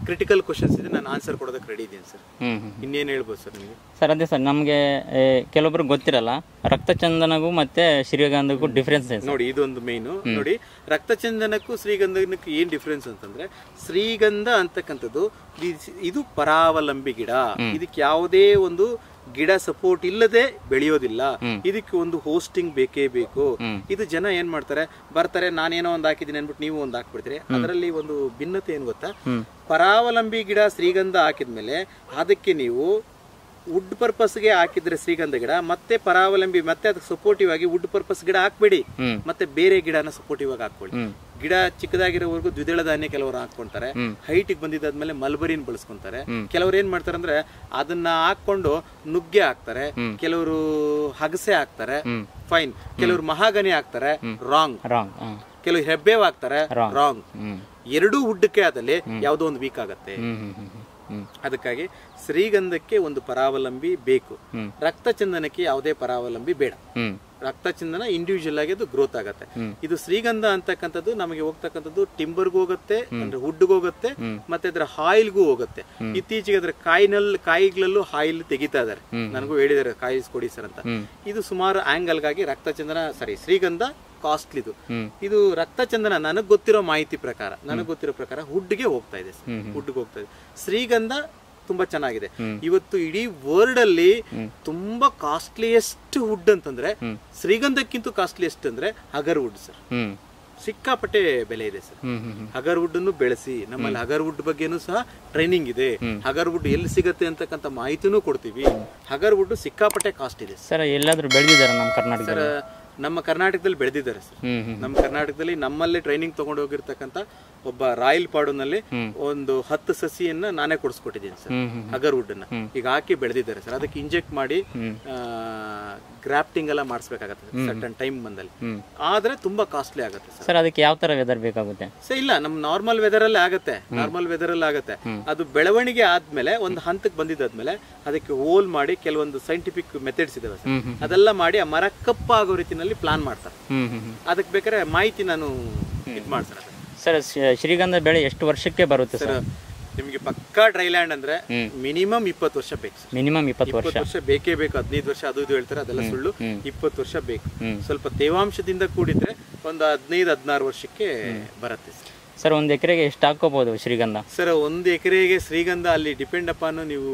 ಕ್ರಿಟಿಕಲ್ ಕ್ವಶನ್ಸ್ ಇದೆ ನಾನು ಆನ್ಸರ್ ಕೊಡೋದಕ್ಕೆ ರೆಡಿ ಇದ್ದೀನಿ ಸರ್ ಹ್ಮ್ ಹ್ಮ್ ಇನ್ನೇನು ಹೇಳ್ಬೋದು ಸರ್ ನಿಮಗೆ ಸರ್ ಅದೇ ಸರ್ ನಮಗೆ ಕೆಲವೊಬ್ರಿಗೆ ಗೊತ್ತಿರಲ್ಲ ರಕ್ತಚಂದನಗೂ ಮತ್ತೆ ಶ್ರೀಗಂಧಕ್ಕೂ ಡಿಫ್ರೆನ್ಸ್ ಇದೆ ನೋಡಿ ಇದೊಂದು ಮೇನು ನೋಡಿ ರಕ್ತಚಂದನಕ್ಕೂ ಶ್ರೀಗಂಧನಕ್ಕೂ ಏನ್ ಡಿಫ್ರೆನ್ಸ್ ಅಂತಂದ್ರೆ ಶ್ರೀಗಂಧ ಅಂತಕ್ಕಂಥದ್ದು ಇದು- ಇದು ಪರಾವಲಂಬಿ ಗಿಡ ಇದಕ್ಕೆ ಯಾವುದೇ ಒಂದು ಗಿಡ ಸಪೋರ್ಟ್ ಇಲ್ಲದೆ ಬೆಳೆಯೋದಿಲ್ಲ ಇದಕ್ಕೆ ಒಂದು ಹೋಸ್ಟಿಂಗ್ ಬೇಕೇ ಬೇಕು ಇದು ಜನ ಏನ್ ಮಾಡ್ತಾರೆ ಬರ್ತಾರೆ ನಾನೇನೋ ಒಂದು ಹಾಕಿದ್ದೀನಿ ಅನ್ಬಿಟ್ಟು ನೀವು ಒಂದು ಹಾಕ್ಬಿಡ್ತೀರಿ ಅದರಲ್ಲಿ ಒಂದು ಭಿನ್ನತೆ ಏನ್ ಗೊತ್ತಾ ಪರಾವಲಂಬಿ ಗಿಡ ಶ್ರೀಗಂಧ ಹಾಕಿದ್ಮೇಲೆ ಅದಕ್ಕೆ ನೀವು ವುಡ್ ಪರ್ಪಸ್ಗೆ ಹಾಕಿದ್ರೆ ಶ್ರೀಗಂಧ ಗಿಡ ಮತ್ತೆ ಪರಾವಲಂಬಿ ಮತ್ತೆ ಅದಕ್ಕೆ ಸಪೋರ್ಟಿವ್ ಆಗಿ ವುಡ್ ಪರ್ಪಸ್ ಗಿಡ ಹಾಕ್ಬೇಡಿ ಹ್ಮ್. ಮತ್ತೆ ಬೇರೆ ಗಿಡನ ಸಪೋರ್ಟಿವ್ ಆಗಿ ಹಾಕೊಳ್ಳಿ ಹ್ಮ್. ಗಿಡ ಚಿಕ್ಕದಾಗಿರೋವರೆಗೂ ದ್ವಿದಳ ಧಾನ್ಯ ಕೆಲವರು ಹಾಕೊಂತಾರೆ ಹೈಟ್ ಬಂದಿದ್ದಾದ್ಮೇಲೆ ಮಲ್ಬರಿನ್ ಬಳಸ್ಕೊಂತಾರೆ ಕೆಲವರು ಏನ್ ಮಾಡ್ತಾರೆ ಅಂದ್ರೆ ಅದನ್ನ ಹಾಕೊಂಡು ನುಗ್ಗೆ ಹಾಕ್ತಾರೆ ಕೆಲವರು ಹಗಸೆ ಹಾಕ್ತಾರೆ ಫೈನ್ ಕೆಲವರು ಮಹಾಗನಿ ಹಾಕ್ತಾರೆ ರಾಂಗ್ ರಾಂಗ್ ಹಾಂ ಕೆಲವರು ಹೆಬ್ಬೇವ್ ಹಾಕ್ತಾರೆ ರಾಂಗ್ ಹ್ಮ್ ಎರಡೂ ವುಡ್ಕ್ಕೆ ಆದಲ್ಲಿ ಯಾವುದೋ ಒಂದು ವೀಕ್ ಆಗತ್ತೆ ಹ್ಮ್ ಹ್ಮ್ ಹ್ಮ್ ಹ್ಮ್ ಅದಕ್ಕಾಗಿ ಶ್ರೀಗಂಧಕ್ಕೆ ಒಂದು ಪರಾವಲಂಬಿ ಬೇಕು ಹ್ಮ್. ರಕ್ತಚಂದನಕ್ಕೆ ಯಾವುದೇ ಪರಾವಲಂಬಿ ಬೇಡ ಹ್ಮ್ ರಕ್ತಚಂದನ ಇಂಡಿವಿಜುವಲ್ ಆಗಿ ಅದು ಗ್ರೋತ್ ಆಗತ್ತೆ ಇದು ಶ್ರೀಗಂಧ ಅಂತಕ್ಕಂಥದ್ದು ನಮಗೆ ಹೋಗ್ತಕ್ಕಂಥದ್ದು ಟಿಂಬರ್ಗೂ ಹೋಗುತ್ತೆ ಅಂದ್ರೆ ವುಡ್ಗೂ ಹೋಗುತ್ತೆ ಮತ್ತೆ ಅದರ ಆಯಿಲ್ಗೂ ಹೋಗುತ್ತೆ ಇತ್ತೀಚೆಗೆ ಅದರ ಕಾಯಿನಲ್ಲಿ ಕಾಯಿಗಳಲ್ಲೂ ಆಯಿಲ್ ತೆಗಿತಾ ಇದಾರೆ ನನಗೂ ಹೇಳಿದಾರೆ ಕಾಯಿ ಕೊಡಿ ಸರ್ ಅಂತ ಇದು ಸುಮಾರು ಆಂಗಲ್ಗಾಗಿ ರಕ್ತಚಂದನ ಸಾರಿ ಶ್ರೀಗಂಧ ಕಾಸ್ಟ್ಲಿದು ಹ್ಮ್. ಇದು ರಕ್ತಚಂದನ ನನಗೆ ಗೊತ್ತಿರೋ ಮಾಹಿತಿ ಪ್ರಕಾರ ನನಗೆ ಗೊತ್ತಿರೋ ಪ್ರಕಾರ ವುಡ್ಗೆ ಹೋಗ್ತಾ ಇದೆ ವುಡ್ಗೆ ಹೋಗ್ತಾ ಇದೆ ಶ್ರೀಗಂಧ ತುಂಬಾ ಚೆನ್ನಾಗಿದೆ ಇವತ್ತು ಇಡೀ ವರ್ಲ್ಡ್ ಅಲ್ಲಿ ತುಂಬಾ ಕಾಸ್ಟ್ಲಿಯೆಸ್ಟ್ ವುಡ್ ಅಂತಂದ್ರೆ ಶ್ರೀಗಂಧಕ್ಕಿಂತ ಕಾಸ್ಟ್ಲಿಯೆಸ್ಟ್ ಅಂದ್ರೆ ಅಗರ್ ವುಡ್ ಸರ್ ಹ್ಮ್ ಸಿಕ್ಕಾಪಟ್ಟೆ ಬೆಲೆ ಇದೆ ಸರ್ ಹ್ಮ್ ಹ್ಮ್ ಹ್ಮ್ ಹಗರ್ ವುಡ್ ಅನ್ನು ಬೆಳೆಸಿ ನಮ್ಮಲ್ಲಿ ಹಗರ್ ವುಡ್ ಬಗ್ಗೆನೂ ಸಹ ಟ್ರೈನಿಂಗ್ ಇದೆ ಹಗರ್ ವುಡ್ ಎಲ್ಲಿ ಸಿಗತ್ತೆ ಅಂತಕ್ಕಂಥ ಮಾಹಿತಿನೂ ಕೊಡ್ತೀವಿ ಹಗರ್ ವುಡ್ ಸಿಕ್ಕಾಪಟ್ಟೆ ಕಾಸ್ಟ್ ಇದೆ ಸರ್ ಎಲ್ಲಾದ್ರೂ ಬೆಳೆದಿದ್ದಾರೆ ನಮ್ಮ ಕರ್ನಾಟಕದಲ್ಲಿ ಸರ್ ನಮ್ಮ ಕರ್ನಾಟಕದಲ್ಲಿ ಬೆಳೆದಿದ್ದಾರೆ ಸರ್ ಹ್ಮ್ ಹ್ಮ್ ನಮ್ಮ ಕರ್ನಾಟಕದಲ್ಲಿ ನಮ್ಮಲ್ಲೇ ಟ್ರೈನಿಂಗ್ ತಗೊಂಡು ಹೋಗಿರ್ತಕ್ಕಂಥ ಒಬ್ಬ ರಾಯಲ್ ಪಾಡುನಲ್ಲಿ ಒಂದು ಹತ್ತು ಸಸಿಯನ್ನ ನಾನೇ ಕೊಡಿಸ್ಕೊಟ್ಟಿದ್ದೀನಿ ಸರ್ ಹ್ಮ್ ಹ್ಮ್ ಹಗರ್ ವುಡ್ ಅನ್ನ ಈಗ ಹಾಕಿ ಬೆಳೆದಿದ್ದಾರೆ ಸರ್ ಅದಕ್ಕೆ ಇಂಜೆಕ್ಟ್ ಮಾಡಿ ಗ್ರಾಫ್ಟಿಂಗ್ ಎಲ್ಲ ಮಾಡಿಸ್ಬೇಕಾಗತ್ತೆ ಸರ್ಟನ್ ಟೈಮ್ ಬಂದಲ್ಲಿ ಹ್ಮ್. ಆದ್ರೆ ತುಂಬಾ ಕಾಸ್ಟ್ಲಿ ಆಗುತ್ತೆ ಸರ್ ಸರ್ ಅದಕ್ಕೆ ಯಾವ ತರ ವೆದರ್ ಬೇಕಾಗುತ್ತೆ ಸರ್ ಇಲ್ಲ ನಮ್ ನಾರ್ಮಲ್ ವೆದರ್ ಅಲ್ಲಿ ಆಗತ್ತೆ ನಾರ್ಮಲ್ ವೆದರ್ ಅಲ್ಲಿ ಆಗತ್ತೆ ಅದು ಬೆಳವಣಿಗೆ ಆದ್ಮೇಲೆ ಒಂದು ಹಂತಕ್ಕೆ ಬಂದಿದ್ದಾದ್ಮೇಲೆ ಅದಕ್ಕೆ ಹೋಲ್ ಮಾಡಿ ಕೆಲವೊಂದು ಸೈಂಟಿಫಿಕ್ ಮೆಥಡ್ಸ್ ಇದಾವೆ ಸರ್ ಹ್ಮ್ ಹ್ಮ್ ಅದೆಲ್ಲ ಮಾಡಿ ಆ ಮರ ಕಪ್ಪಾಗೋ ರೀತಿನಲ್ಲಿ ಪ್ಲಾನ್ ಮಾಡ್ತಾರೆ ಹ್ಮ್ ಹ್ಮ್ ಹ್ಮ್ ಅದಕ್ಕೆ ಬೇಕಾದ್ರೆ ಮಾಹಿತಿ ನಾನು ಇದು ಮಾಡ್ತಾರೆ ಸರ್ ಶ್ರೀ- ಶ್ರೀಗಂಧ ಬೆಳೆ ಎಷ್ಟು ವರ್ಷಕ್ಕೆ ಬರುತ್ತೆ ಸರ್ ಸರ್ ನಿಮಗೆ ಪಕ್ಕಾ ಡ್ರೈ ಲ್ಯಾಂಡ್ ಅಂದ್ರೆ ಮಿನಿಮಮ್ ಇಪ್ಪತ್ತು ವರ್ಷ ಬೇಕು ಸರ್ ಮಿನಿಮಮ್ ಇಪ್ಪತ್ತು ವರ್ಷ ಇಪ್ಪತ್ತು ವರ್ಷ ಬೇಕೇ ಬೇಕು ಹದಿನೈದು ವರ್ಷ ಅದು ಇದು ಹೇಳ್ತಾರೆ ಅದೆಲ್ಲ ಸುಳ್ಳು ಇಪ್ಪತ್ತು ವರ್ಷ ಬೇಕು ಹ್ಮ್. ಸ್ವಲ್ಪ ತೇವಾಂಶದಿಂದ ಕೂಡಿದ್ರೆ ಒಂದು ಹದಿನೈದು ಹದಿನಾರು ವರ್ಷಕ್ಕೆ ಬರುತ್ತೆ ಸರ್ ಸರ್ ಒಂದು ಎಕರೆಗೆ ಎಷ್ಟು ಹಾಕೋಬಹುದು ಶ್ರೀಗಂಧ ಸರ್ ಒಂದು ಎಕರೆಗೆ ಶ್ರೀಗಂಧ ಅಲ್ಲಿ ಡಿಪೆಂಡ್ ಅಪಾನ್ ನೀವು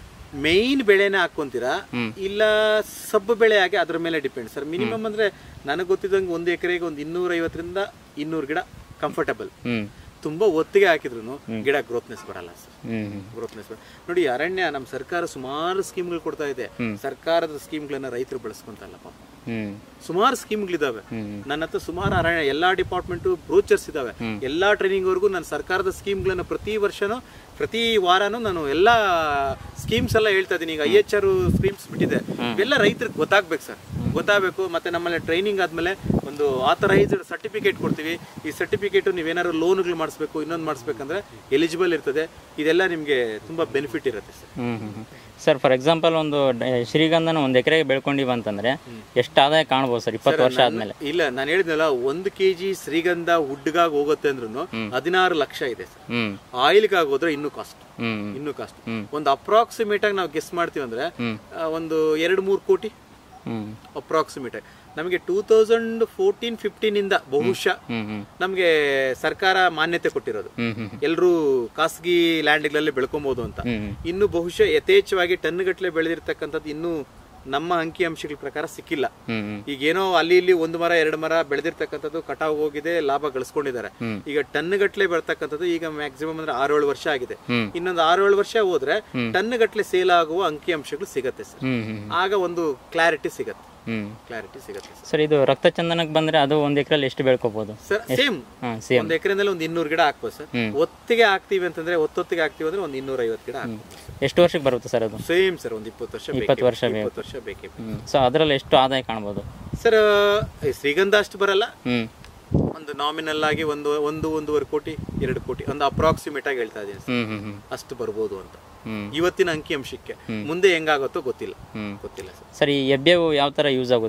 ಮೇಯ್ನ್ ಬೆಳೆನ ಹಾಕೊಂತೀರಾ ಇಲ್ಲ ಸಬ್ಬು ಬೆಳೆ ಆಗಿ ಅದ್ರ ಮೇಲೆ ಡಿಪೆಂಡ್ ಸರ್ ಮಿನಿಮಮ್ ಅಂದ್ರೆ ನನಗೆ ಗೊತ್ತಿದ್ದಂಗೆ ಒಂದು ಎಕರೆಗೆ ಒಂದು ಇನ್ನೂರ ಐವತ್ತರಿಂದ ಇನ್ನೂರು ಗಿಡ ಕಂಫರ್ಟಬಲ್ ಹ್ಮ್ ತುಂಬಾ ಒತ್ತಿಗೆ ಹಾಕಿದ್ರು ಗಿಡ ಗ್ರೋತ್ನೆಸ್ ಬರಲ್ಲ ಸರ್ ಹ್ಮ್ ಹ್ಮ್ ಗ್ರೋತ್ನೆಸ್ ನೋಡಿ ಅರಣ್ಯ ನಮ್ಮ ಸರ್ಕಾರ ಸುಮಾರು ಸ್ಕೀಮ್ಗಳು ಕೊಡ್ತಾ ಇದೆ ಸರ್ಕಾರದ ಸ್ಕೀಮ್ಗಳನ್ನ ರೈತರು ಬಳಸ್ಕೊಂತಲ್ಲ ಪಾಪ ಹ್ಮ್ ಸುಮಾರು ಸ್ಕೀಮ್ಗಳಿದಾವೆ ಹ್ಮ್. ನನ್ನ ಹತ್ರ ಸುಮಾರು ಅರಣ್ಯ ಎಲ್ಲಾ ಡಿಪಾರ್ಟ್ಮೆಂಟ್ ಬ್ರೋಚರ್ಸ್ ಇದಾವೆ ಎಲ್ಲಾ ಟ್ರೈನಿಂಗ್ ವರ್ಗು ನಾನು ಸರ್ಕಾರದ ಸ್ಕೀಮ್ಗಳನ್ನ ಪ್ರತಿ ವರ್ಷನೂ ಪ್ರತಿ ವಾರನೂ ನಾನು ಎಲ್ಲಾ ಸ್ಕೀಮ್ಸ್ ಎಲ್ಲ ಹೇಳ್ತಾ ಇದ್ದೀನಿ ಈಗ ಐ ಎಚ್ ಆರ್ ಸ್ಕೀಮ್ಸ್ ಬಿಟ್ಟಿದೆ ಇವೆಲ್ಲ ರೈತರಿಗೆ ಗೊತ್ತಾಗ್ಬೇಕು ಸರ್ ಗೊತ್ತಾಗಬೇಕು ಮತ್ತೆ ನಮ್ಮಲ್ಲಿ ಟ್ರೈನಿಂಗ್ ಆದ್ಮೇಲೆ ಒಂದು ಆಥರೈಸ್ಡ್ ಸರ್ಟಿಫಿಕೇಟ್ ಕೊಡ್ತೀವಿ ಈ ಸರ್ಟಿಫಿಕೇಟ್ ನೀವೇನಾದ್ರು ಲೋನ್ಗಳು ಮಾಡಿಸ್ಬೇಕು ಇನ್ನೊಂದು ಮಾಡಿಸ್ಬೇಕಂದ್ರೆ ಎಲಿಜಿಬಲ್ ಇರ್ತದೆ ಇದೆಲ್ಲ ನಿಮಗೆ ತುಂಬಾ ಬೆನಿಫಿಟ್ ಇರುತ್ತೆ ಸರ್ ಹ್ಮ್ ಹ್ಮ್ ಹ್ಮ್. ಸರ್ ಫಾರ್ ಎಕ್ಸಾಂಪಲ್ ಒಂದು ಡ- ಶ್ರೀಗಂಧನ ಒಂದು ಎಕರೆಗೆ ಬೆಳ್ಕೊಂಡಿವ ಅಂತಂದ್ರೆ ಎಷ್ಟು ಆದಾಯ ಕಾಣ್ಬೋದು ಸರ್ ಇಪ್ಪತ್ತು ವರ್ಷ ಆದ್ಮೇಲೆ ಇಲ್ಲ ನಾನು ಹೇಳಿದ್ನಲ್ಲ ಒಂದು ಕೆಜಿ ಶ್ರೀಗಂಧ ಹುಡ್ಗಾಗಿ ಹೋಗುತ್ತೆ ಅಂದ್ರೂ ಹದಿನಾರು ಲಕ್ಷ ಇದೆ ಸರ್ ಹ್ಮ್ ಆಯಿಲ್ಗಾಗಿ ಹೋದ್ರೆ ಇನ್ನೂ ಕಾಸ್ಟ್ ಹ್ಮ್ ಇನ್ನೂ ಕಾಸ್ಟ್ ಒಂದು ಅಪ್ರಾಕ್ಸಿಮೇಟ್ ಆಗಿ ನಾವು ಗೆಸ್ ಮಾಡ್ತೀವಿ ಅಂದ್ರೆ ಆ, ಒಂದು ಎರಡು ಮೂರು ಕೋಟಿ ಹ್ಮ್ ಅಪ್ರಾಕ್ಸಿಮೇಟ್ ಆಗಿ ನಮಗೆ ಟೂ ತೌಸಂಡ್ ಫೋರ್ಟೀನ್ ಫಿಫ್ಟೀನ್ ಇಂದ ಬಹುಶಃ ಹ್ಮ್ ಹ್ಮ್ ನಮಗೆ ಸರ್ಕಾರ ಮಾನ್ಯತೆ ಕೊಟ್ಟಿರೋದು ಹ್ಮ್ ಹ್ಮ್ ಎಲ್ಲರೂ ಖಾಸಗಿ ಲ್ಯಾಂಡ್ಗಳಲ್ಲಿ ಬೆಳ್ಕೊಬಹುದು ಅಂತ ಹ್ಮ್ ಇನ್ನು ಬಹುಶಃ ಯಥೇಚ್ಛವಾಗಿ ಟನ್ ಗಟ್ಟಲೆ ಬೆಳೆದಿರ್ತಕ್ಕಂಥದ್ದು ಇನ್ನೂ ನಮ್ಮ ಅಂಕಿ ಅಂಶಗಳ ಪ್ರಕಾರ ಸಿಕ್ಕಿಲ್ಲ ಹ್ಮ್ ಹ್ಮ್ ಈಗೇನೋ ಅಲ್ಲಿ ಇಲ್ಲಿ ಒಂದು ಮರ ಎರಡು ಮರ ಬೆಳೆದಿರ್ತಕ್ಕಂಥದ್ದು ಕಟಾವ್ ಹೋಗಿದೆ ಲಾಭ ಗಳಿಸ್ಕೊಂಡಿದ್ದಾರೆ ಈಗ ಟನ್ ಗಟ್ಲೆ ಬೆಳ್ತಕ್ಕಂಥದ್ದು ಈಗ ಮ್ಯಾಕ್ಸಿಮಮ್ ಅಂದ್ರೆ ಆರೇಳು ವರ್ಷ ಆಗಿದೆ ಹ್ಮ್. ಇನ್ನೊಂದು ಆರೇಳು ವರ್ಷ ಹೋದ್ರೆ ಟನ್ ಗಟ್ಲೆ ಸೇಲ್ ಆಗುವ ಅಂಕಿ ಅಂಶಗಳು ಸಿಗತ್ತೆ ಸರ್ ಹ್ಮ್ ಹ್ಮ್ ಆಗ ಒಂದು ಕ್ಲಾರಿಟಿ ಸಿಗತ್ತೆ ಹ್ಮ್ ಕ್ಲಾರಿಟಿ ಸಿಗತ್ತೆ ಸರ್ ಸರ್ ಇದು ರಕ್ತಚಂದನಕ್ಕೆ ಬಂದ್ರೆ ಅದು ಒಂದು ಎಕರೆಲ್ಲಿ ಎಷ್ಟು ಬೆಳ್ಕೋಬಹುದು ಸರ್ ಸೇಮ್ ಹಾಂ ಸೇಮ್ ಒಂದ್ ಎಕರೆನಲ್ಲಿ ಒಂದು ಇನ್ನೂರು ಗಿಡ ಹಾಕ್ಬೋದು ಸರ್ ಒತ್ತಿಗೆ ಹಾಕ್ತಿವಿ ಅಂತಂದ್ರೆ ಒತ್ತೊತ್ತಿಗೆ ಹಾಕ್ತಿವಿ ಅಂದ್ರೆ ಒಂದು ಇನ್ನೂರ ಐವತ್ತು ಗಿಡ ಹಾಕ್ಬೋದು ಎಷ್ಟು ವರ್ಷಕ್ಕೆ ಬರುತ್ತೆ ಸರ್ ಅದು ಸೇಮ್ ಸರ್ ಒಂದು ಇಪ್ಪತ್ತು ವರ್ಷ ಇಪ್ಪತ್ತು ವರ್ಷ ಬೇಕು. ಇಪ್ಪತ್ತು ವರ್ಷ ಬೇಕೇ ಬೇಕು. ಹ್ಮ್ ಸೊ ಅದರಲ್ಲಿ ಎಷ್ಟು ಆದಾಯ ಕಾಣ್ಬೋದು ಸರ್ ಈ ಶ್ರೀಗಂಧ ಅಷ್ಟು ಬರಲ್ಲ ಹ್ಮ್ ಒಂದು ನಾಮಿನಲ್ ಆಗಿ ಒಂದು ಒಂದು ಒಂದೂವರೆ ಕೋಟಿ ಎರಡು ಕೋಟಿ ಒಂದು ಅಪ್ರಾಕ್ಸಿಮೇಟ್ ಆಗಿ ಹೇಳ್ತಾ ಇದ್ದೀನಿ ಸರ್. ಹ್ಮ್ ಹ್ಮ್ ಹ್ಮ್ ಅಷ್ಟು ಬರ್ಬೋದು ಅಂತ ಹ್ಮ್ ಇವತ್ತಿನ ಅಂಕಿ ಅಂಶಕ್ಕೆ ಮುಂದೆ ಹೆಂಗಾಗುತ್ತೋ ಗೊತ್ತಿಲ್ಲ ಹ್ಮ್ ಗೊತ್ತಿಲ್ಲ ಸರ್ ಸರ್ ಈ ಎಬ್ಬೇವು ಯಾವ ತರ ಯೂಸ್ ಆಗುತ್ತೆ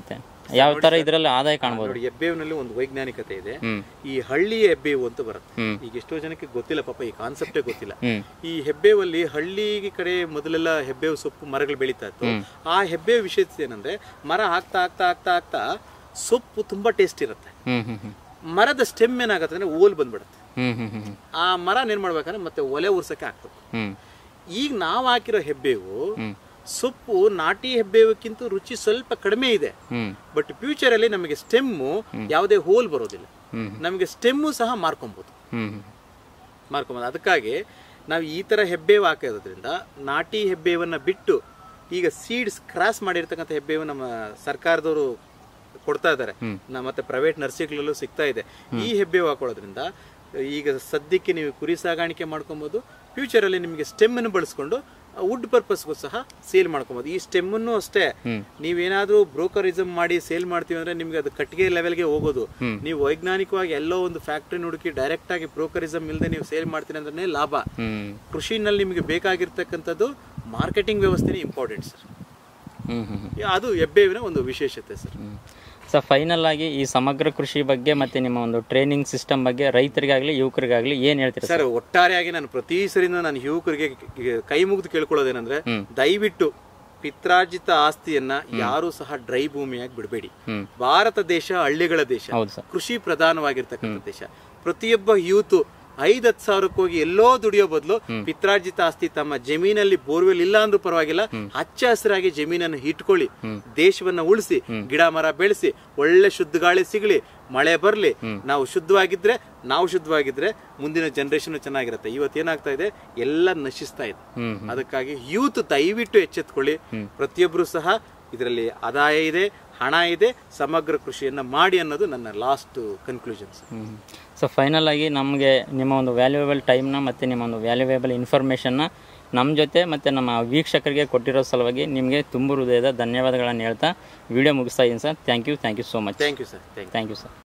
ಯಾವ ತರ ಇದರಲ್ಲಿ ಆದಾಯ ಕಾಣ್ಬೋದು ನೋಡಿ ಹೆಬ್ಬೇವಿನಲ್ಲಿ ಒಂದು ವೈಜ್ಞಾನಿಕತೆ ಇದೆ ಹ್ಮ್ ಈ ಹಳ್ಳಿಯ ಹೆಬ್ಬೇವು ಅಂತ ಬರುತ್ತೆ ಹ್ಮ್. ಈಗ ಎಷ್ಟೋ ಜನಕ್ಕೆ ಗೊತ್ತಿಲ್ಲ ಪಾಪ ಈ ಕಾನ್ಸೆಪ್ಟೇ ಗೊತ್ತಿಲ್ಲ ಹ್ಮ್ ಈ ಹೆಬ್ಬೇವಲ್ಲಿ ಹಳ್ಳಿ ಕಡೆ ಮೊದಲೆಲ್ಲ ಹೆಬ್ಬೇವು ಸೊಪ್ಪು ಮರಗಳು ಬೆಳೀತಾ ಇತ್ತು ಆ ಹೆಬ್ಬೇವು ವಿಶೇಷತೆ ಏನಂದ್ರೆ ಮರ ಆಗ್ತಾ ಆಗ್ತಾ ಆಗ್ತಾ ಆಗ್ತಾ ಸೊಪ್ಪು ತುಂಬಾ ಟೇಸ್ಟ್ ಇರುತ್ತೆ ಹ್ಮ್ ಹ್ಮ್ ಹ್ಮ್ ಮರದ ಸ್ಟೆಮ್ ಏನಾಗುತ್ತೆ ಅಂದ್ರೆ ಓಲ್ ಬಂದ್ಬಿಡುತ್ತೆ ಹ್ಮ್ ಹ್ಮ್ ಹ್ಮ್ ಆ ಮರ ಏನ್ ಮಾಡ್ಬೇಕಂದ್ರೆ ಮತ್ತೆ ಒಲೆ ಉರ್ಸಕ್ಕೆ ಆಗ್ತದೆ ಹ್ಮ್ ಈಗ ನಾವು ಹಾಕಿರೋ ಹೆಬ್ಬೇವು ಹ್ಮ್ ಸೊಪ್ಪು ನಾಟಿ ಹೆಬ್ಬೇವಕ್ಕಿಂತ ರುಚಿ ಸ್ವಲ್ಪ ಕಡಿಮೆ ಇದೆ ಹ್ಮ್ ಬಟ್ ಫ್ಯೂಚರ್ ಅಲ್ಲಿ ನಮಗೆ ಸ್ಟೆಮ್ಮು ಯಾವುದೇ ಹೋಲ್ ಬರೋದಿಲ್ಲ ಹ್ಮ್. ನಮಗೆ ಸ್ಟೆಮ್ಮು ಸಹ ಮಾರ್ಕೊಬಹುದು ಹ್ಮ್ ಹ್ಮ್ ಮಾರ್ಕೊಬೋದು ಅದಕ್ಕಾಗಿ ನಾವು ಈ ತರ ಹೆಬ್ಬೇವು ಹಾಕಿರೋದ್ರಿಂದ ನಾಟಿ ಹೆಬ್ಬೇವನ್ನ ಬಿಟ್ಟು ಈಗ ಸೀಡ್ಸ್ ಕ್ರಾಸ್ ಮಾಡಿರ್ತಕ್ಕಂಥ ಹೆಬ್ಬೇವು ನಮ್ಮ ಸರ್ಕಾರದವರು ಕೊಡ್ತಾ ಇದ್ದಾರೆ ನಮ್ಮ ಮತ್ತೆ ಪ್ರೈವೇಟ್ ನರ್ಸರಿಗಳಲ್ಲೂ ಸಿಗ್ತಾ ಇದೆ ಈ ಹೆಬ್ಬೇವು ಹಾಕೊಳ್ಳೋದ್ರಿಂದ ಈಗ ಸದ್ಯಕ್ಕೆ ನೀವು ಕುರಿ ಸಾಗಾಣಿಕೆ ಮಾಡ್ಕೊಬೋದು ಫ್ಯೂಚರ್ ಅಲ್ಲಿ ನಿಮಗೆ ಸ್ಟೆಮ್ ಅನ್ನು ಬಳಸ್ಕೊಂಡು ವುಡ್ ಪರ್ಪಸ್ಗೂ ಸಹ ಸೇಲ್ ಮಾಡ್ಕೊಬೋದು ಈ ಸ್ಟೆಮ್ ಅನ್ನು ಅಷ್ಟೇ ನೀವೇನಾದ್ರೂ ಬ್ರೋಕರಿಸಮ್ ಮಾಡಿ ಸೇಲ್ ಮಾಡ್ತೀವಿ ಅಂದ್ರೆ ನಿಮ್ಗೆ ಅದು ಕಟ್ಟಿಗೆ ಲೆವೆಲ್ಗೆ ಹೋಗೋದು ನೀವು ವೈಜ್ಞಾನಿಕವಾಗಿ ಎಲ್ಲೋ ಒಂದು ಫ್ಯಾಕ್ಟ್ರಿ ಹುಡುಕಿ ಡೈರೆಕ್ಟ್ ಆಗಿ ಬ್ರೋಕರಿಸಮ್ ಇಲ್ಲದೆ ನೀವು ಸೇಲ್ ಮಾಡ್ತೀನಿ ಅಂದ್ರೆ ಲಾಭ ಹ್ಮ್ ಕೃಷಿನಲ್ಲಿ ನಿಮಗೆ ಬೇಕಾಗಿರ್ತಕ್ಕಂಥದ್ದು ಮಾರ್ಕೆಟಿಂಗ್ ವ್ಯವಸ್ಥೆನೇ ಇಂಪಾರ್ಟೆಂಟ್ ಸರ್ ಹ್ಮ್ ಹ್ಮ್ ಹ್ಮ್ ಅದು ಹೆಬ್ಬೇವಿನ ಒಂದು ವಿಶೇಷತೆ ಸರ್ ಸೊ ಫೈನಲ್ ಆಗಿ ಈ ಸಮಗ್ರ ಕೃಷಿ ಬಗ್ಗೆ ಮತ್ತೆ ನಿಮ್ಮ ಒಂದು ಟ್ರೈನಿಂಗ್ ಸಿಸ್ಟಮ್ ಬಗ್ಗೆ ರೈತರಿಗಾಗ್ಲಿ ಯುವಕರಿಗಾಗ್ಲಿ ಏನ್ ಹೇಳ್ತೀರಾ ಸರ್ ಒಟ್ಟಾರೆಯಾಗಿ ನಾನು ಪ್ರತಿ ಸರಿನೂ ನಾನು ಯುವಕರಿಗೆ ಕೈ ಮುಗಿದು ಕೇಳ್ಕೊಳ್ಳೋದೇನಂದ್ರೆ ದಯವಿಟ್ಟು ಪಿತ್ರಾರ್ಜಿತ ಆಸ್ತಿಯನ್ನ ಯಾರು ಸಹ ಡ್ರೈ ಭೂಮಿಯಾಗಿ ಬಿಡಬೇಡಿ ಹ್ಮ್. ಭಾರತ ದೇಶ ಹಳ್ಳಿಗಳ ದೇಶ ಹೌದು ಸರ್ ಕೃಷಿ ಪ್ರಧಾನವಾಗಿರ್ತಕ್ಕಂಥ ದೇಶ ಪ್ರತಿಯೊಬ್ಬ ಯೂತ್ ಐದ್ ಹತ್ತು ಸಾವಿರಕ್ಕೆ ಹೋಗಿ ಎಲ್ಲೋ ದುಡಿಯೋ ಬದಲು ಪಿತ್ರಾರ್ಜಿತ ಆಸ್ತಿ ತಮ್ಮ ಜಮೀನಲ್ಲಿ ಬೋರ್ವೆಲ್ ಇಲ್ಲ ಅಂದ್ರೂ ಪರವಾಗಿಲ್ಲ ಹಚ್ಚ ಹಸಿರಾಗಿ ಜಮೀನನ್ನು ಇಟ್ಕೊಳ್ಳಿ ದೇಶವನ್ನ ಉಳಿಸಿ ಗಿಡ ಮರ ಬೆಳೆಸಿ ಒಳ್ಳೆ ಶುದ್ಧ ಗಾಳಿ ಸಿಗಲಿ ಮಳೆ ಬರ್ಲಿ ನಾವು ಶುದ್ಧವಾಗಿದ್ರೆ ನಾವು ಶುದ್ಧವಾಗಿದ್ರೆ ಮುಂದಿನ ಜನರೇಷನ್ ಚೆನ್ನಾಗಿರುತ್ತೆ ಇವತ್ತು ಏನಾಗ್ತಾ ಇದೆ ಎಲ್ಲ ನಶಿಸ್ತಾ ಇದೆ ಹ್ಮ್ ಅದಕ್ಕಾಗಿ ಯೂತ್ ದಯವಿಟ್ಟು ಎಚ್ಚೆತ್ಕೊಳ್ಳಿ ಪ್ರತಿಯೊಬ್ಬರು ಸಹ ಇದರಲ್ಲಿ ಆದಾಯ ಇದೆ ಹಣ ಇದೆ ಸಮಗ್ರ ಕೃಷಿಯನ್ನ ಮಾಡಿ ಅನ್ನೋದು ನನ್ನ ಲಾಸ್ಟ್ ಕನ್ಕ್ಲೂಷನ್ಸ್ ಸೊ ಫೈನಲ್ ಆಗಿ ನಮಗೆ ನಿಮ್ಮ ಒಂದು ವ್ಯಾಲ್ಯೂಯೇಬಲ್ ಟೈಮ್ನ ಮತ್ತು ನಿಮ್ಮ ಒಂದು ವ್ಯಾಲ್ಯೂಯೇಬಲ್ ಇನ್ಫಾರ್ಮೇಷನ್ನ ನಮ್ಮ ಜೊತೆ ಮತ್ತು ನಮ್ಮ ವೀಕ್ಷಕರಿಗೆ ಕೊಟ್ಟಿರೋ ಸಲುವಾಗಿ ನಿಮಗೆ ತುಂಬ ಹೃದಯದ ಧನ್ಯವಾದಗಳನ್ನು ಹೇಳ್ತಾ ವಿಡಿಯೋ ಮುಗಿಸ್ತಾ ಇದ್ದೀನಿ sir thank you thank you so much thank you sir thank you thank you sir